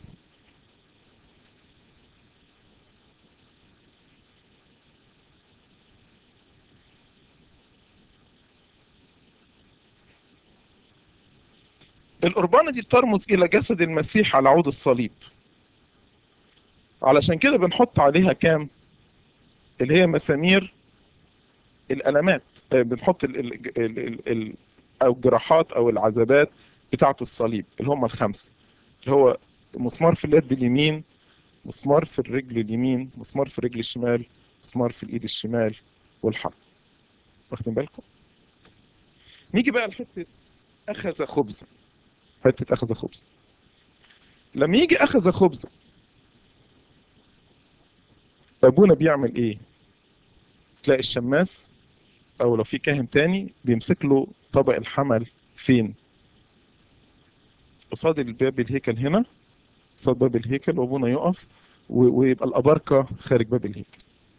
القربانة دي بترمز إلى جسد المسيح على عود الصليب علشان كده بنحط عليها كام اللي هي مسامير الألمات بنحط ال ال ال ال ال أو الجراحات أو العذابات بتاعة الصليب اللي هم الخمسة اللي هو مسمار في اليد اليمين مسمار في الرجل اليمين مسمار في الرجل الشمال مسمار في الإيد الشمال والحرب واخدين بالكم نيجي بقى لحتة أخذ خبزا حتة أخذ خبزا لما يجي أخذ خبزا أبونا بيعمل إيه؟ تلاقي الشماس أو لو في كاهن تاني بيمسك له طبق الحمل فين؟ قصاد الباب الهيكل هنا قصاد باب الهيكل وأبونا يقف ويبقى الأباركة خارج باب الهيكل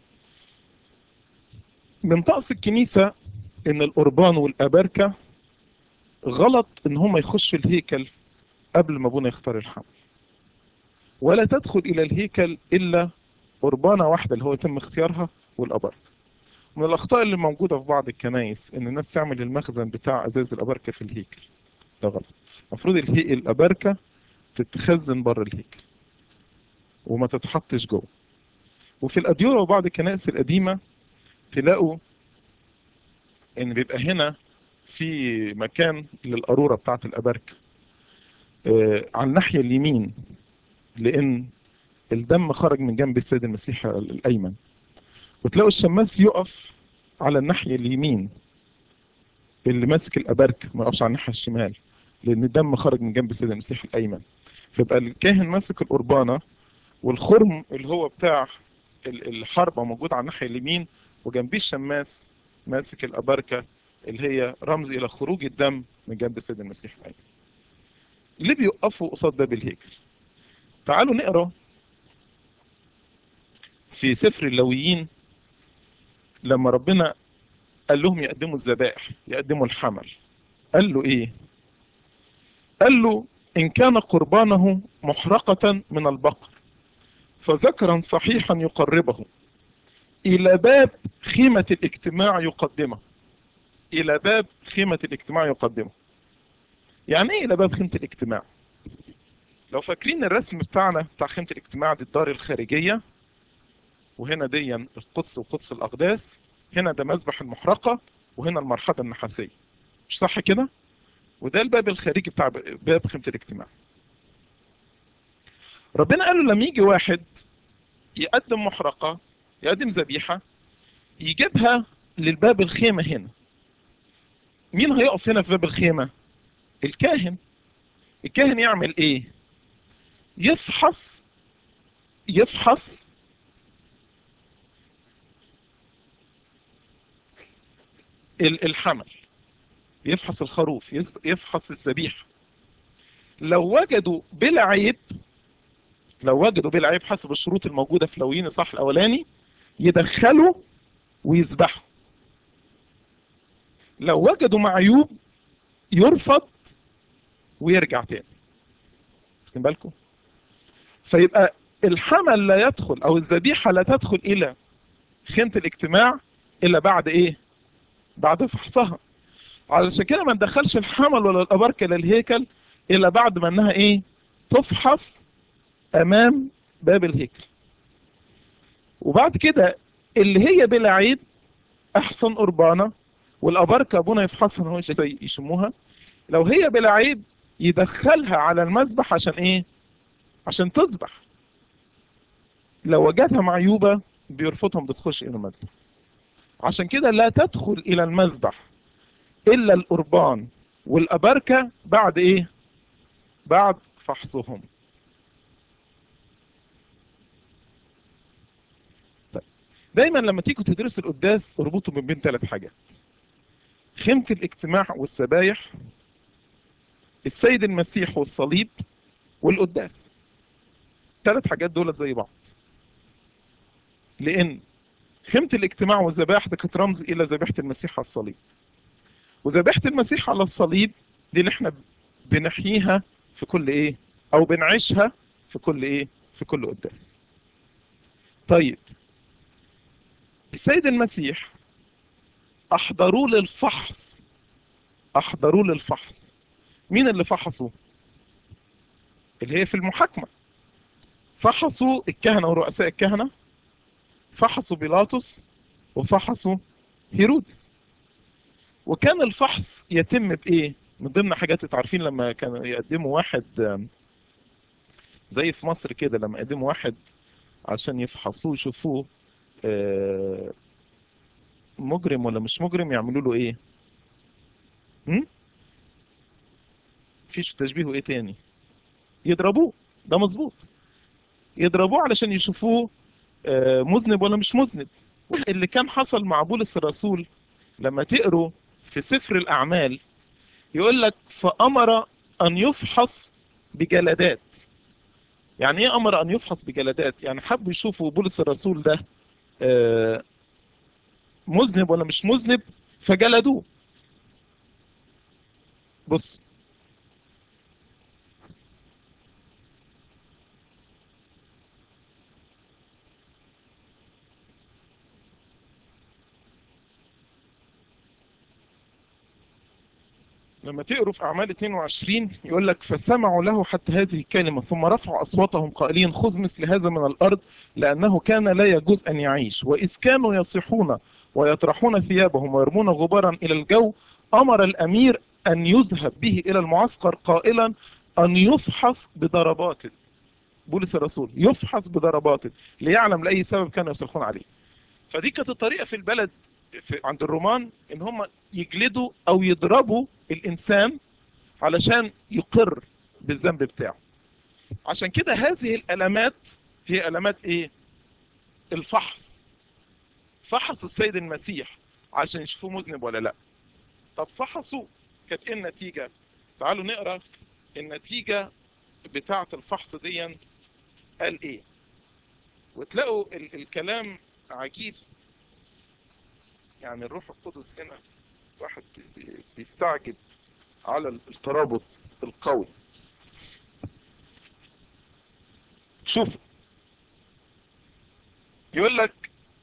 من طقس الكنيسة إن القربان والأباركة غلط ان هم يخشوا الهيكل قبل ما ابونا يختار الحمل ولا تدخل الى الهيكل الا قربانة واحدة اللي هو يتم اختيارها والابركة من الاخطاء اللي موجودة في بعض الكنايس ان الناس تعمل المخزن بتاع ازاز الابركة في الهيكل ده غلط المفروض الابركة تتخزن بره الهيكل وما تتحطش جوه وفي الاديرة وبعض الكنائس القديمة تلاقوا ان بيبقى هنا في مكان للقارورة بتاعت الأبركة آه على الناحية اليمين لأن الدم خرج من جنب السيد المسيح الأيمن وتلاقوا الشماس يقف على الناحية اليمين اللي ماسك الأبركة ما يقفش على الناحية الشمال لأن الدم خرج من جنب السيد المسيح الأيمن فيبقى الكاهن ماسك القربانة والخرم اللي هو بتاع الحربة موجود على الناحية اليمين وجنبيه الشماس ماسك الأبركة اللي هي رمز إلى خروج الدم من جنب السيد المسيح الأيمن ليه بيوقفوا قصاد باب الهيكل تعالوا نقرا في سفر اللويين لما ربنا قال لهم يقدموا الذبائح يقدموا الحمل قال له ايه قال له ان كان قربانه محرقة من البقر فذكرا صحيحا يقربه الى باب خيمة الاجتماع يقدمه الى باب خيمة الاجتماع يقدمه يعني ايه الى باب خيمة الاجتماع لو فاكرين الرسم بتاعنا بتاع خيمة الاجتماع دي الدار الخارجية وهنا دي القدس وقدس الاقداس هنا ده مذبح المحرقة وهنا المرحلة النحاسية مش صح كده وده الباب الخارجي بتاع باب خيمة الاجتماع ربنا قال له لما يجي واحد يقدم محرقة يقدم ذبيحة يجيبها للباب الخيمة هنا مين هيقف هنا في باب الخيمة الكاهن الكاهن يعمل ايه يفحص يفحص الحمل يفحص الخروف يفحص الذبيحه لو وجدوا بلا عيب لو وجدوا بلا عيب حسب الشروط الموجودة في لويين صح الأولاني يدخلوا ويذبحوا لو وجدوا معيوب يرفض ويرجع تاني واخدين بالكم فيبقى الحمل لا يدخل او الذبيحه لا تدخل الى خيمه الاجتماع الا بعد ايه بعد فحصها علشان كده ما ندخلش الحمل ولا الابركه للهيكل الا بعد ما انها ايه تفحص امام باب الهيكل وبعد كده اللي هي بلا عيب احسن قربانه والابركه ابونا يفحصها هو زي يشموها لو هي بلا عيب يدخلها على المذبح عشان ايه عشان تذبح لو وجدها معيوبه بيرفضهم تخش الى المذبح عشان كده لا تدخل الى المذبح الا القربان والابركه بعد ايه بعد فحصهم طيب. دايما لما تيجوا تدرسوا القداس اربطوا من بين ثلاث حاجات خيمة الاجتماع والسبايح السيد المسيح والصليب والقداس ثلاث حاجات دولت زي بعض لان خيمة الاجتماع والذبائح ده كانت رمز الى ذبيحة المسيح على الصليب وذبيحة المسيح على الصليب دي اللي احنا بنحييها في كل ايه او بنعيشها في كل ايه في كل قداس طيب السيد المسيح احضروه للفحص احضروه للفحص مين اللي فحصوا اللي هي في المحاكمة فحصوا الكهنة ورؤساء الكهنة فحصوا بيلاطس وفحصوا هيرودس وكان الفحص يتم بايه من ضمن حاجات عارفين لما كانوا يقدموا واحد زي في مصر كده لما يقدموا واحد عشان يفحصوه يشوفوه مجرم ولا مش مجرم يعملوا له ايه هم؟ فيش تشبيهه ايه تاني يضربوه ده مظبوط يضربوه علشان يشوفوه مذنب ولا مش مذنب اللي كان حصل مع بولس الرسول لما تقروا في سفر الاعمال يقول لك فامر ان يفحص بجلدات يعني ايه امر ان يفحص بجلدات يعني حبوا يشوفوا بولس الرسول ده مذنب ولا مش مذنب فجلدوه بص لما تقروا في أعمال 22 يقول لك فسمعوا له حتى هذه الكلمة ثم رفعوا أصواتهم قائلين خذ مثل هذا من الأرض لأنه كان لا يجوز أن يعيش وإذ كانوا يصيحون ويطرحون ثيابهم ويرمون غبارا إلى الجو أمر الأمير أن يذهب به إلى المعسكر قائلا أن يفحص بضربات بولس الرسول يفحص بضربات ليعلم لأي سبب كانوا يصرخون عليه فدي كانت الطريقة في البلد في عند الرومان ان هم يجلدوا او يضربوا الانسان علشان يقر بالذنب بتاعه عشان كده هذه الالامات هي الامات ايه الفحص فحص السيد المسيح عشان يشوفوه مذنب ولا لا طب فحصوا كانت ايه النتيجة تعالوا نقرا النتيجة بتاعة الفحص دي قال ايه وتلاقوا ال الكلام عجيب يعني الروح القدس هنا واحد بيستعجب على الترابط القوي شوف يقول لك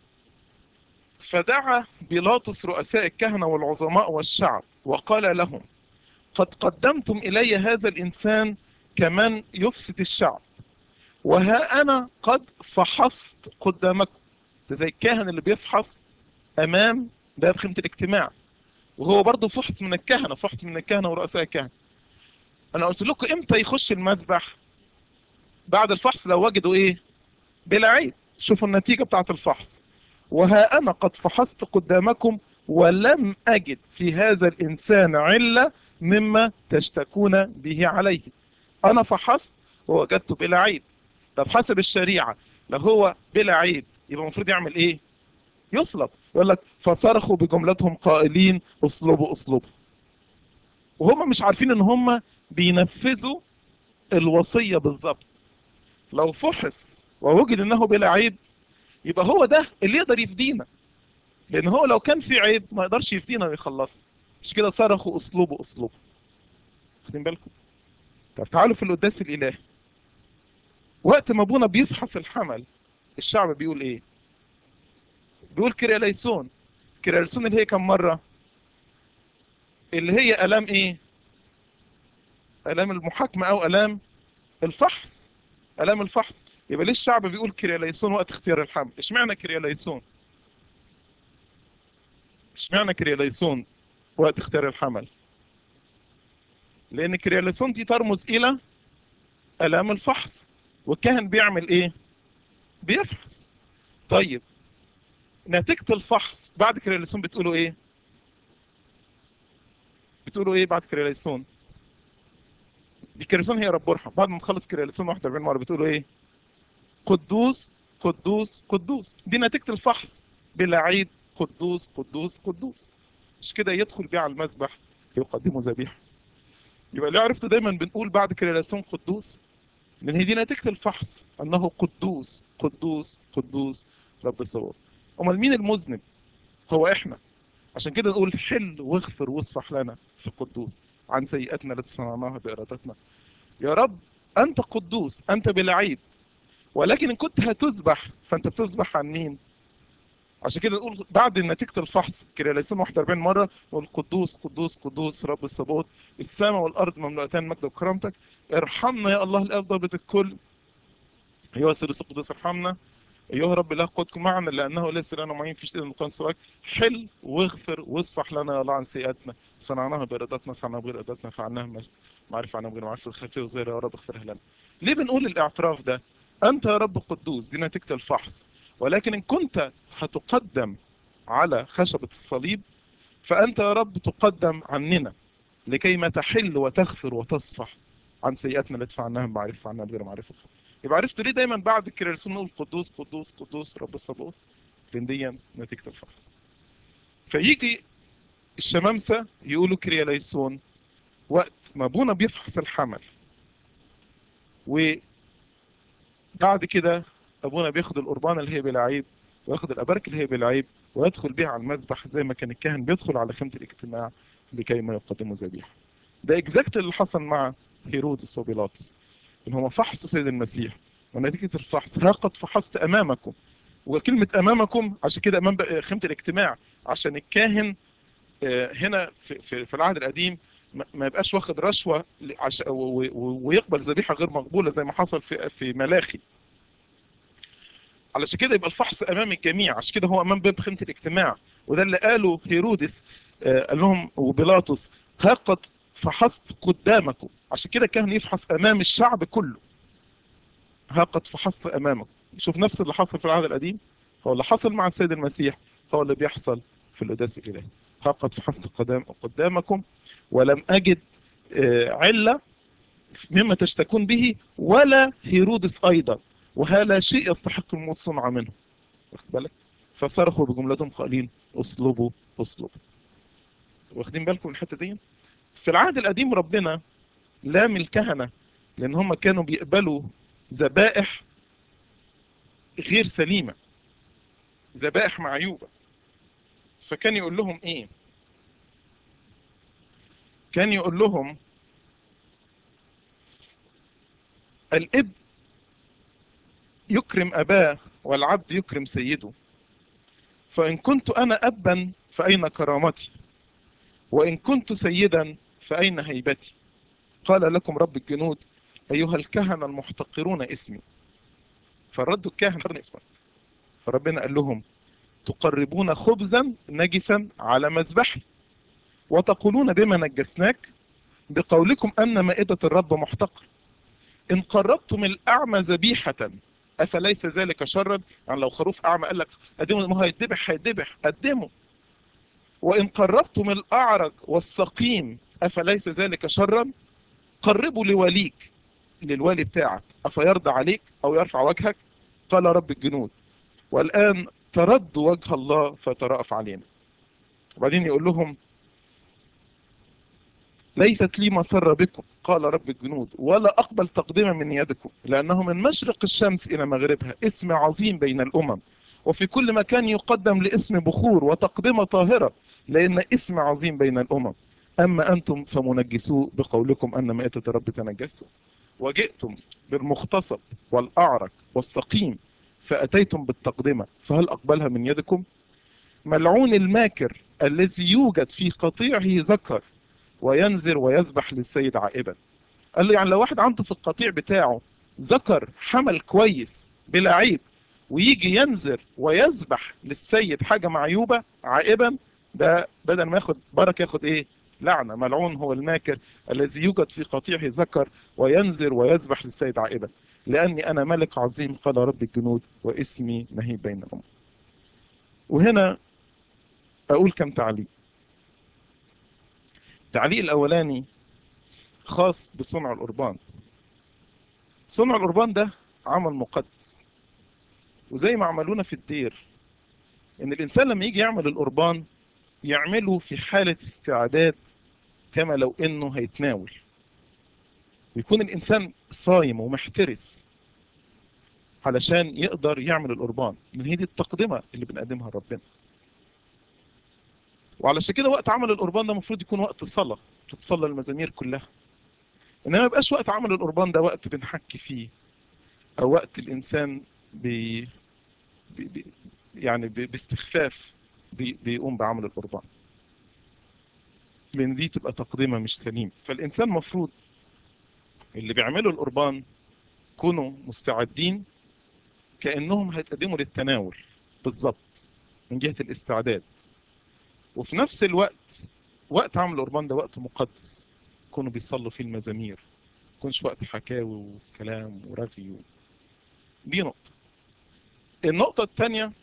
فدعا بيلاطس رؤساء الكهنة والعظماء والشعب وقال لهم قد قدمتم إلي هذا الإنسان كمن يفسد الشعب وها أنا قد فحصت قدامكم ده زي الكاهن اللي بيفحص امام باب خيمه الاجتماع وهو برضه فحص من الكهنه فحص من الكهنه ورؤساء الكهنه انا قلت لكم امتى يخش المذبح بعد الفحص لو وجدوا ايه بلا عيب شوفوا النتيجه بتاعه الفحص وها انا قد فحصت قدامكم ولم اجد في هذا الانسان عله مما تشتكون به عليه انا فحصت ووجدت بلا عيب طب حسب الشريعه لو هو بلا عيب يبقى المفروض يعمل ايه يصلب يقول لك فصرخوا بجملتهم قائلين اصلبوا اصلبوا وهم مش عارفين ان هم بينفذوا الوصية بالظبط لو فحص ووجد انه بلا عيب يبقى هو ده اللي يقدر يفدينا لان هو لو كان في عيب ما يقدرش يفدينا ويخلصنا مش كده صرخوا اصلبوا اصلبوا واخدين بالكم طب تعالوا في القداس الالهي وقت ما ابونا بيفحص الحمل الشعب بيقول ايه بيقول كرياليسون كرياليسون اللي هي كم مرة اللي هي الام ايه الام المحاكمة او الام الفحص الام الفحص يبقى ليه الشعب بيقول كرياليسون وقت اختيار الحمل اشمعنى كرياليسون اشمعنى كرياليسون وقت اختيار الحمل لان كرياليسون دي ترمز الى الام الفحص والكاهن بيعمل ايه بيفحص طيب نتيجة الفحص بعد كرياليسون بتقولوا ايه بتقولوا ايه بعد كرياليسون دي كرياليسون هي رب ارحم بعد ما تخلص كرياليسون 41 مرة بتقولوا ايه قدوس قدوس قدوس دي نتيجة الفحص بلا عيب قدوس قدوس قدوس مش كده يدخل بيه على المذبح يقدمه ذبيحة يبقى اللي عرفت دايما بنقول بعد كرياليسون قدوس لان هي دي نتيجة الفحص انه قدوس قدوس قدوس رب الصبر امال مين المذنب هو احنا عشان كده نقول حل واغفر واصفح لنا في قدوس عن سيئاتنا التي صنعناها بارادتنا يا رب انت قدوس انت بلا عيب ولكن ان كنت هتذبح فانت بتذبح عن مين عشان كده نقول بعد نتيجة الفحص كرياليسون 41 مرة نقول قدوس قدوس قدوس رب الصبوت السماء والأرض مملوءتان مجد وكرامتك ارحمنا يا الله الآب ضابط الكل أيها الثالوث القدوس ارحمنا أيها رب الله قدكم معنا لأنه ليس لنا معين في شيء مقام سواك حل واغفر واصفح لنا يا الله عن سيئاتنا صنعناها بإرادتنا صنعناها بغير إرادتنا فعلناها معرفة عنها بغير معرفة الخفية وزير يا رب اغفرها لنا ليه بنقول الاعتراف ده أنت يا رب قدوس دي نتيجة الفحص ولكن إن كنت هتقدم على خشبة الصليب فأنت يا رب تقدم عننا لكي ما تحل وتغفر وتصفح عن سيئاتنا التي فعلناها بمعرفة عنها بغير معرفة يبقى عرفت ليه دايما بعد الكرياليسون نقول قدوس قدوس قدوس رب الصبوت لان دي نتيجة الفحص فيجي الشمامسة يقولوا كرياليسون وقت ما ابونا بيفحص الحمل وبعد كده ابونا بياخد القربان اللي هي بلا عيب وياخد الابارك اللي هي بلا عيب ويدخل بيها على المذبح زي ما كان الكاهن بيدخل على خيمة الاجتماع لكي ما يقدموا ذبيحة ده اكزاكت اللي حصل مع هيرودس وبيلاطس ان هم فحصوا سيد المسيح ونتيجة الفحص ها قد فحصت امامكم وكلمة امامكم عشان كده امام خيمة الاجتماع عشان الكاهن هنا في, في العهد القديم ما يبقاش واخد رشوة ويقبل ذبيحة غير مقبولة زي ما حصل في في ملاخي علشان كده يبقى الفحص امام الجميع عشان كده هو امام باب خيمة الاجتماع وده اللي قاله هيرودس قال لهم وبيلاطس ها قد فحصت قدامكم عشان كده كان يفحص امام الشعب كله ها قد فحصت امامكم شوف نفس اللي حصل في العهد القديم هو اللي حصل مع السيد المسيح هو اللي بيحصل في القداس الالهي ها قد فحصت قدام قدامكم ولم اجد علة مما تشتكون به ولا هيرودس ايضا وهذا شيء يستحق الموت صنع منه واخد بالك فصرخوا بجملتهم قائلين اصلبوا اصلبوا واخدين بالكم من الحته دي في العهد القديم ربنا لام الكهنه لان هم كانوا بيقبلوا ذبائح غير سليمه ذبائح معيوبه فكان يقول لهم ايه كان يقول لهم الاب يكرم اباه والعبد يكرم سيده فان كنت انا ابا فاين كرامتي وان كنت سيدا فاين هيبتي قال لكم رب الجنود ايها الكهنه المحتقرون اسمي فردوا الكاهن اسمك فربنا قال لهم تقربون خبزا نجسا على مذبحي وتقولون بما نجسناك بقولكم ان مائده الرب محتقر ان قربتم الاعمى ذبيحه افليس ذلك شرا يعني لو خروف اعمى قال لك قدمه ما هيتذبح هيتذبح قدمه وان قربتم الاعرج والسقيم افليس ذلك شرا قربوا لوليك للوالي بتاعك افيرضى عليك او يرفع وجهك قال رب الجنود والآن تردوا وجه الله فترأف علينا وبعدين يقول لهم ليست لي مسر بكم قال رب الجنود ولا أقبل تقديما من يدكم لأنه من مشرق الشمس إلى مغربها اسم عظيم بين الأمم وفي كل مكان يقدم لاسم بخور وتقدمة طاهرة لأن اسم عظيم بين الأمم أما أنتم فمنجسوا بقولكم أن مائدة الرب تنجسوا وجئتم بالمغتصب والأعرج والسقيم فأتيتم بالتقدمة فهل أقبلها من يدكم ملعون الماكر الذي يوجد في قطيعه ذكر وينزر ويذبح للسيد عائبا قال له يعني لو واحد عنده في القطيع بتاعه ذكر حمل كويس بلا عيب ويجي ينزر ويذبح للسيد حاجة معيوبة عائبا ده بدل ما ياخد بركة ياخد ايه لعنة ملعون هو الماكر الذي يوجد في قطيعه ذكر وينزر ويذبح للسيد عائبا لأني أنا ملك عظيم قال رب الجنود واسمي مهيب بين الأمم وهنا أقول كم تعليق التعليق الأولاني خاص بصنع القربان صنع القربان ده عمل مقدس وزي ما عملونا في الدير ان الانسان لما يجي يعمل القربان يعمله في حالة استعداد كما لو انه هيتناول ويكون الانسان صايم ومحترس علشان يقدر يعمل القربان لان هي دي التقدمة اللي بنقدمها لربنا وعلشان كده وقت عمل القربان ده المفروض يكون وقت صلاة تتصلى المزامير كلها انما ما يبقاش وقت عمل القربان ده وقت بنحكي فيه او وقت الانسان بي بي بي يعني بي باستخفاف بي بيقوم بعمل القربان لان دي تبقى تقدمه مش سليم فالانسان مفروض اللي بيعملوا القربان يكونوا مستعدين كانهم هيتقدموا للتناول بالظبط من جهه الاستعداد وفي نفس الوقت وقت عمل القربان ده وقت مقدس يكونوا بيصلوا فيه المزامير ما يكونش وقت حكاوي وكلام ورغي و... دي نقطة النقطة الثانية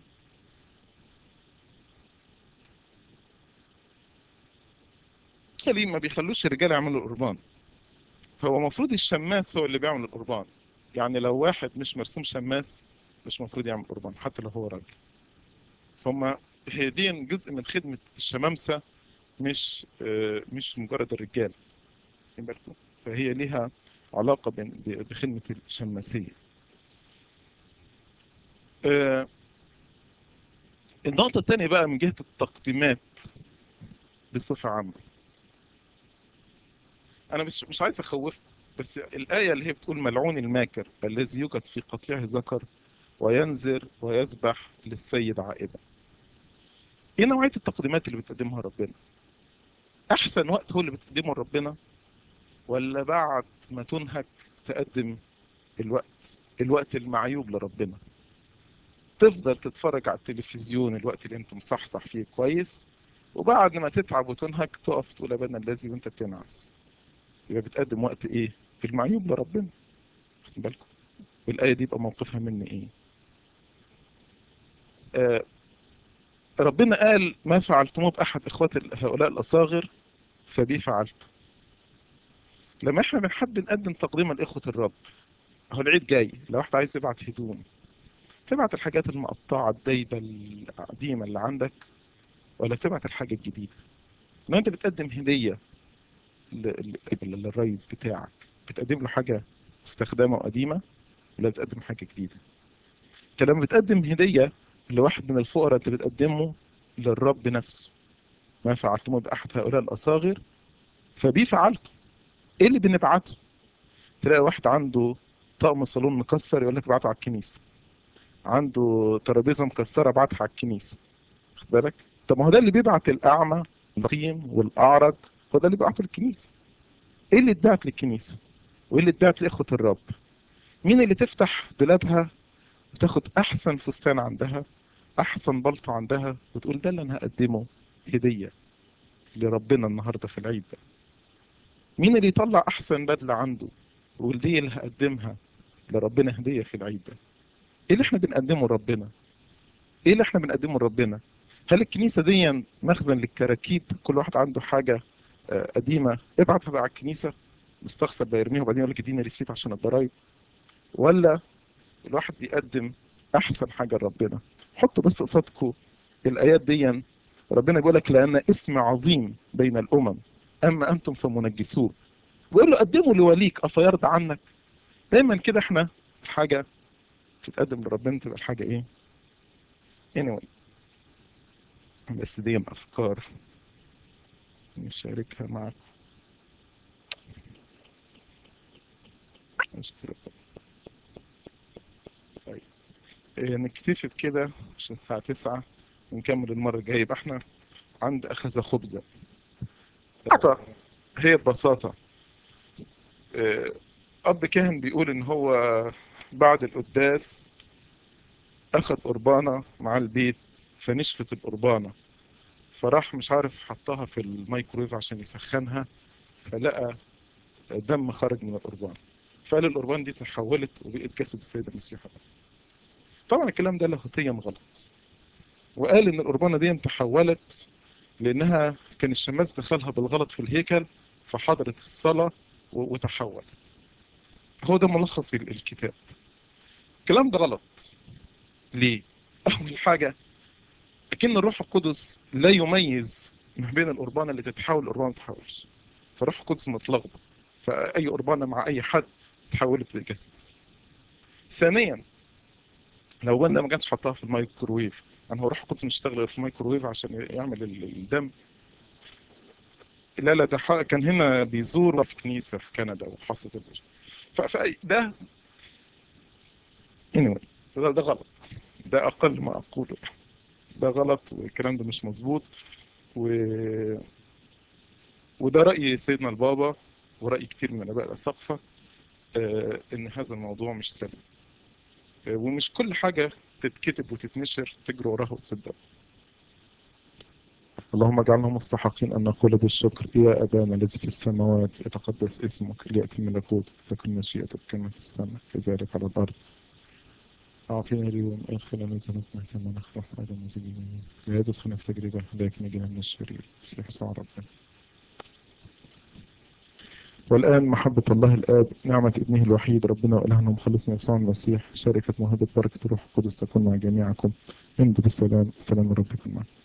ما بيخلوش الرجال يعملوا القربان فهو المفروض الشماس هو اللي بيعمل القربان يعني لو واحد مش مرسوم شماس مش المفروض يعمل قربان حتى لو هو راجل فهم هي دي جزء من خدمة الشمامسة مش مش مجرد الرجال فهي ليها علاقة بخدمة الشماسية النقطة الثانية بقى من جهة التقديمات بصفة عامة أنا مش مش عايز أخوف بس الآية اللي هي بتقول ملعون الماكر الذي يوجد في قطيعه ذكر وينزر ويذبح للسيد عائبا ايه نوعية التقديمات اللي بتقدمها ربنا احسن وقت هو اللي بتقدمه ربنا ولا بعد ما تنهك تقدم الوقت الوقت المعيوب لربنا تفضل تتفرج على التلفزيون الوقت اللي انت مصحصح فيه كويس وبعد ما تتعب وتنهك تقف تقول ابانا الذي وانت بتنعس يبقى بتقدم وقت ايه في المعيوب لربنا خد بالكم والايه دي يبقى موقفها مني ايه آه ربنا قال ما فعلتموه بأحد إخوات هؤلاء الأصاغر فبي فعلت لما احنا بنحب نقدم تقديما لإخوة الرب هو العيد جاي لو واحد عايز يبعت هدوم تبعت الحاجات المقطعة الدايبة القديمة اللي عندك ولا تبعت الحاجة الجديدة لو انت بتقدم هدية للرئيس بتاعك بتقدم له حاجة مستخدمة وقديمة ولا بتقدم حاجة جديدة انت لما بتقدم هدية لواحد من الفقراء انت بتقدمه للرب نفسه ما فعلتموه بأحد هؤلاء الأصاغر فبيه فعلته ايه اللي بنبعته تلاقي واحد عنده طقم صالون مكسر يقول لك ابعته على الكنيسة عنده ترابيزة مكسرة ابعتها على الكنيسة خد بالك طب ما هو ده اللي بيبعت الأعمى الغيم والأعرج هو ده اللي بيبعته للكنيسة ايه اللي اتبعت للكنيسة وايه اللي اتبعت لإخوة الرب مين اللي تفتح دولابها وتاخد أحسن فستان عندها احسن بلطو عندها وتقول ده اللي انا هقدمه هدية لربنا النهاردة في العيد ده مين اللي يطلع احسن بدلة عنده ويقول دي اللي هقدمها لربنا هدية في العيد ده ايه اللي احنا بنقدمه لربنا ايه اللي احنا بنقدمه لربنا هل الكنيسة دي مخزن للكراكيب كل واحد عنده حاجة قديمة ابعتها بقى على الكنيسة مستخسر بيرميها وبعدين يقول لك اديني ريسيت عشان الضرايب ولا الواحد بيقدم احسن حاجه لربنا حطوا بس قصادكم الايات دي ربنا بيقول لك لان اسم عظيم بين الامم اما انتم فمنجسون بيقول له قدموا لوليك افيرضى عنك دايما كده احنا الحاجه تتقدم لربنا تبقى الحاجه ايه anyway بس دي افكار نشاركها معكم طيب إيه نكتفي بكده عشان الساعة تسعة ونكمل المرة الجاية يبقى احنا عند أخذ خبزة هي ببساطة إيه أب كاهن بيقول إن هو بعد القداس أخذ قربانة مع البيت فنشفت القربانة فراح مش عارف حطها في الميكرويف عشان يسخنها فلقى دم خرج من القربان فقال القربان دي تحولت وبقت جسد السيد المسيح طبعا الكلام ده لاهوتيا غلط وقال ان القربانه دي تحولت لانها كان الشماس دخلها بالغلط في الهيكل فحضرت الصلاه وتحول هو ده ملخص الكتاب الكلام ده غلط ليه اول حاجه لكن الروح القدس لا يميز ما بين القربانه اللي تتحول والقربانه ما تتحولش فالروح القدس متلخبط فاي قربانه مع اي حد تحولت للجسد ثانيا لو قلنا ما كانش حطها في الميكروويف انا هو روح القدس مش اشتغل في الميكروويف عشان يعمل الدم لا لا ده كان هنا بيزور في كنيسه في كندا وحصلت فده anyway ده, ده غلط ده اقل ما اقوله ده غلط والكلام ده مش مظبوط و... وده رأي سيدنا البابا ورأي كتير من الآباء الأساقفة آه إن هذا الموضوع مش سليم آه ومش كل حاجة تتكتب وتتنشر تجري وراها وتصدق اللهم اجعلنا مستحقين أن نقول بالشكر يا أبانا الذي في السماوات يتقدس اسمك ليأتي ملكوتك تكن مشيئتك كما في السماء كذلك على الأرض أعطينا اليوم اغفر لنا ذنوبنا كما نغفر أيضا المسلمين لا تدخلنا في تجربة لكن نجينا من الشرير بسم الله ربنا والآن محبة الله الآب نعمة ابنه الوحيد ربنا وإلهنا ومخلصنا يسوع المسيح شركة موهبة بركة الروح القدس تكون مع جميعكم امضوا بالسلام السلام ربكم معكم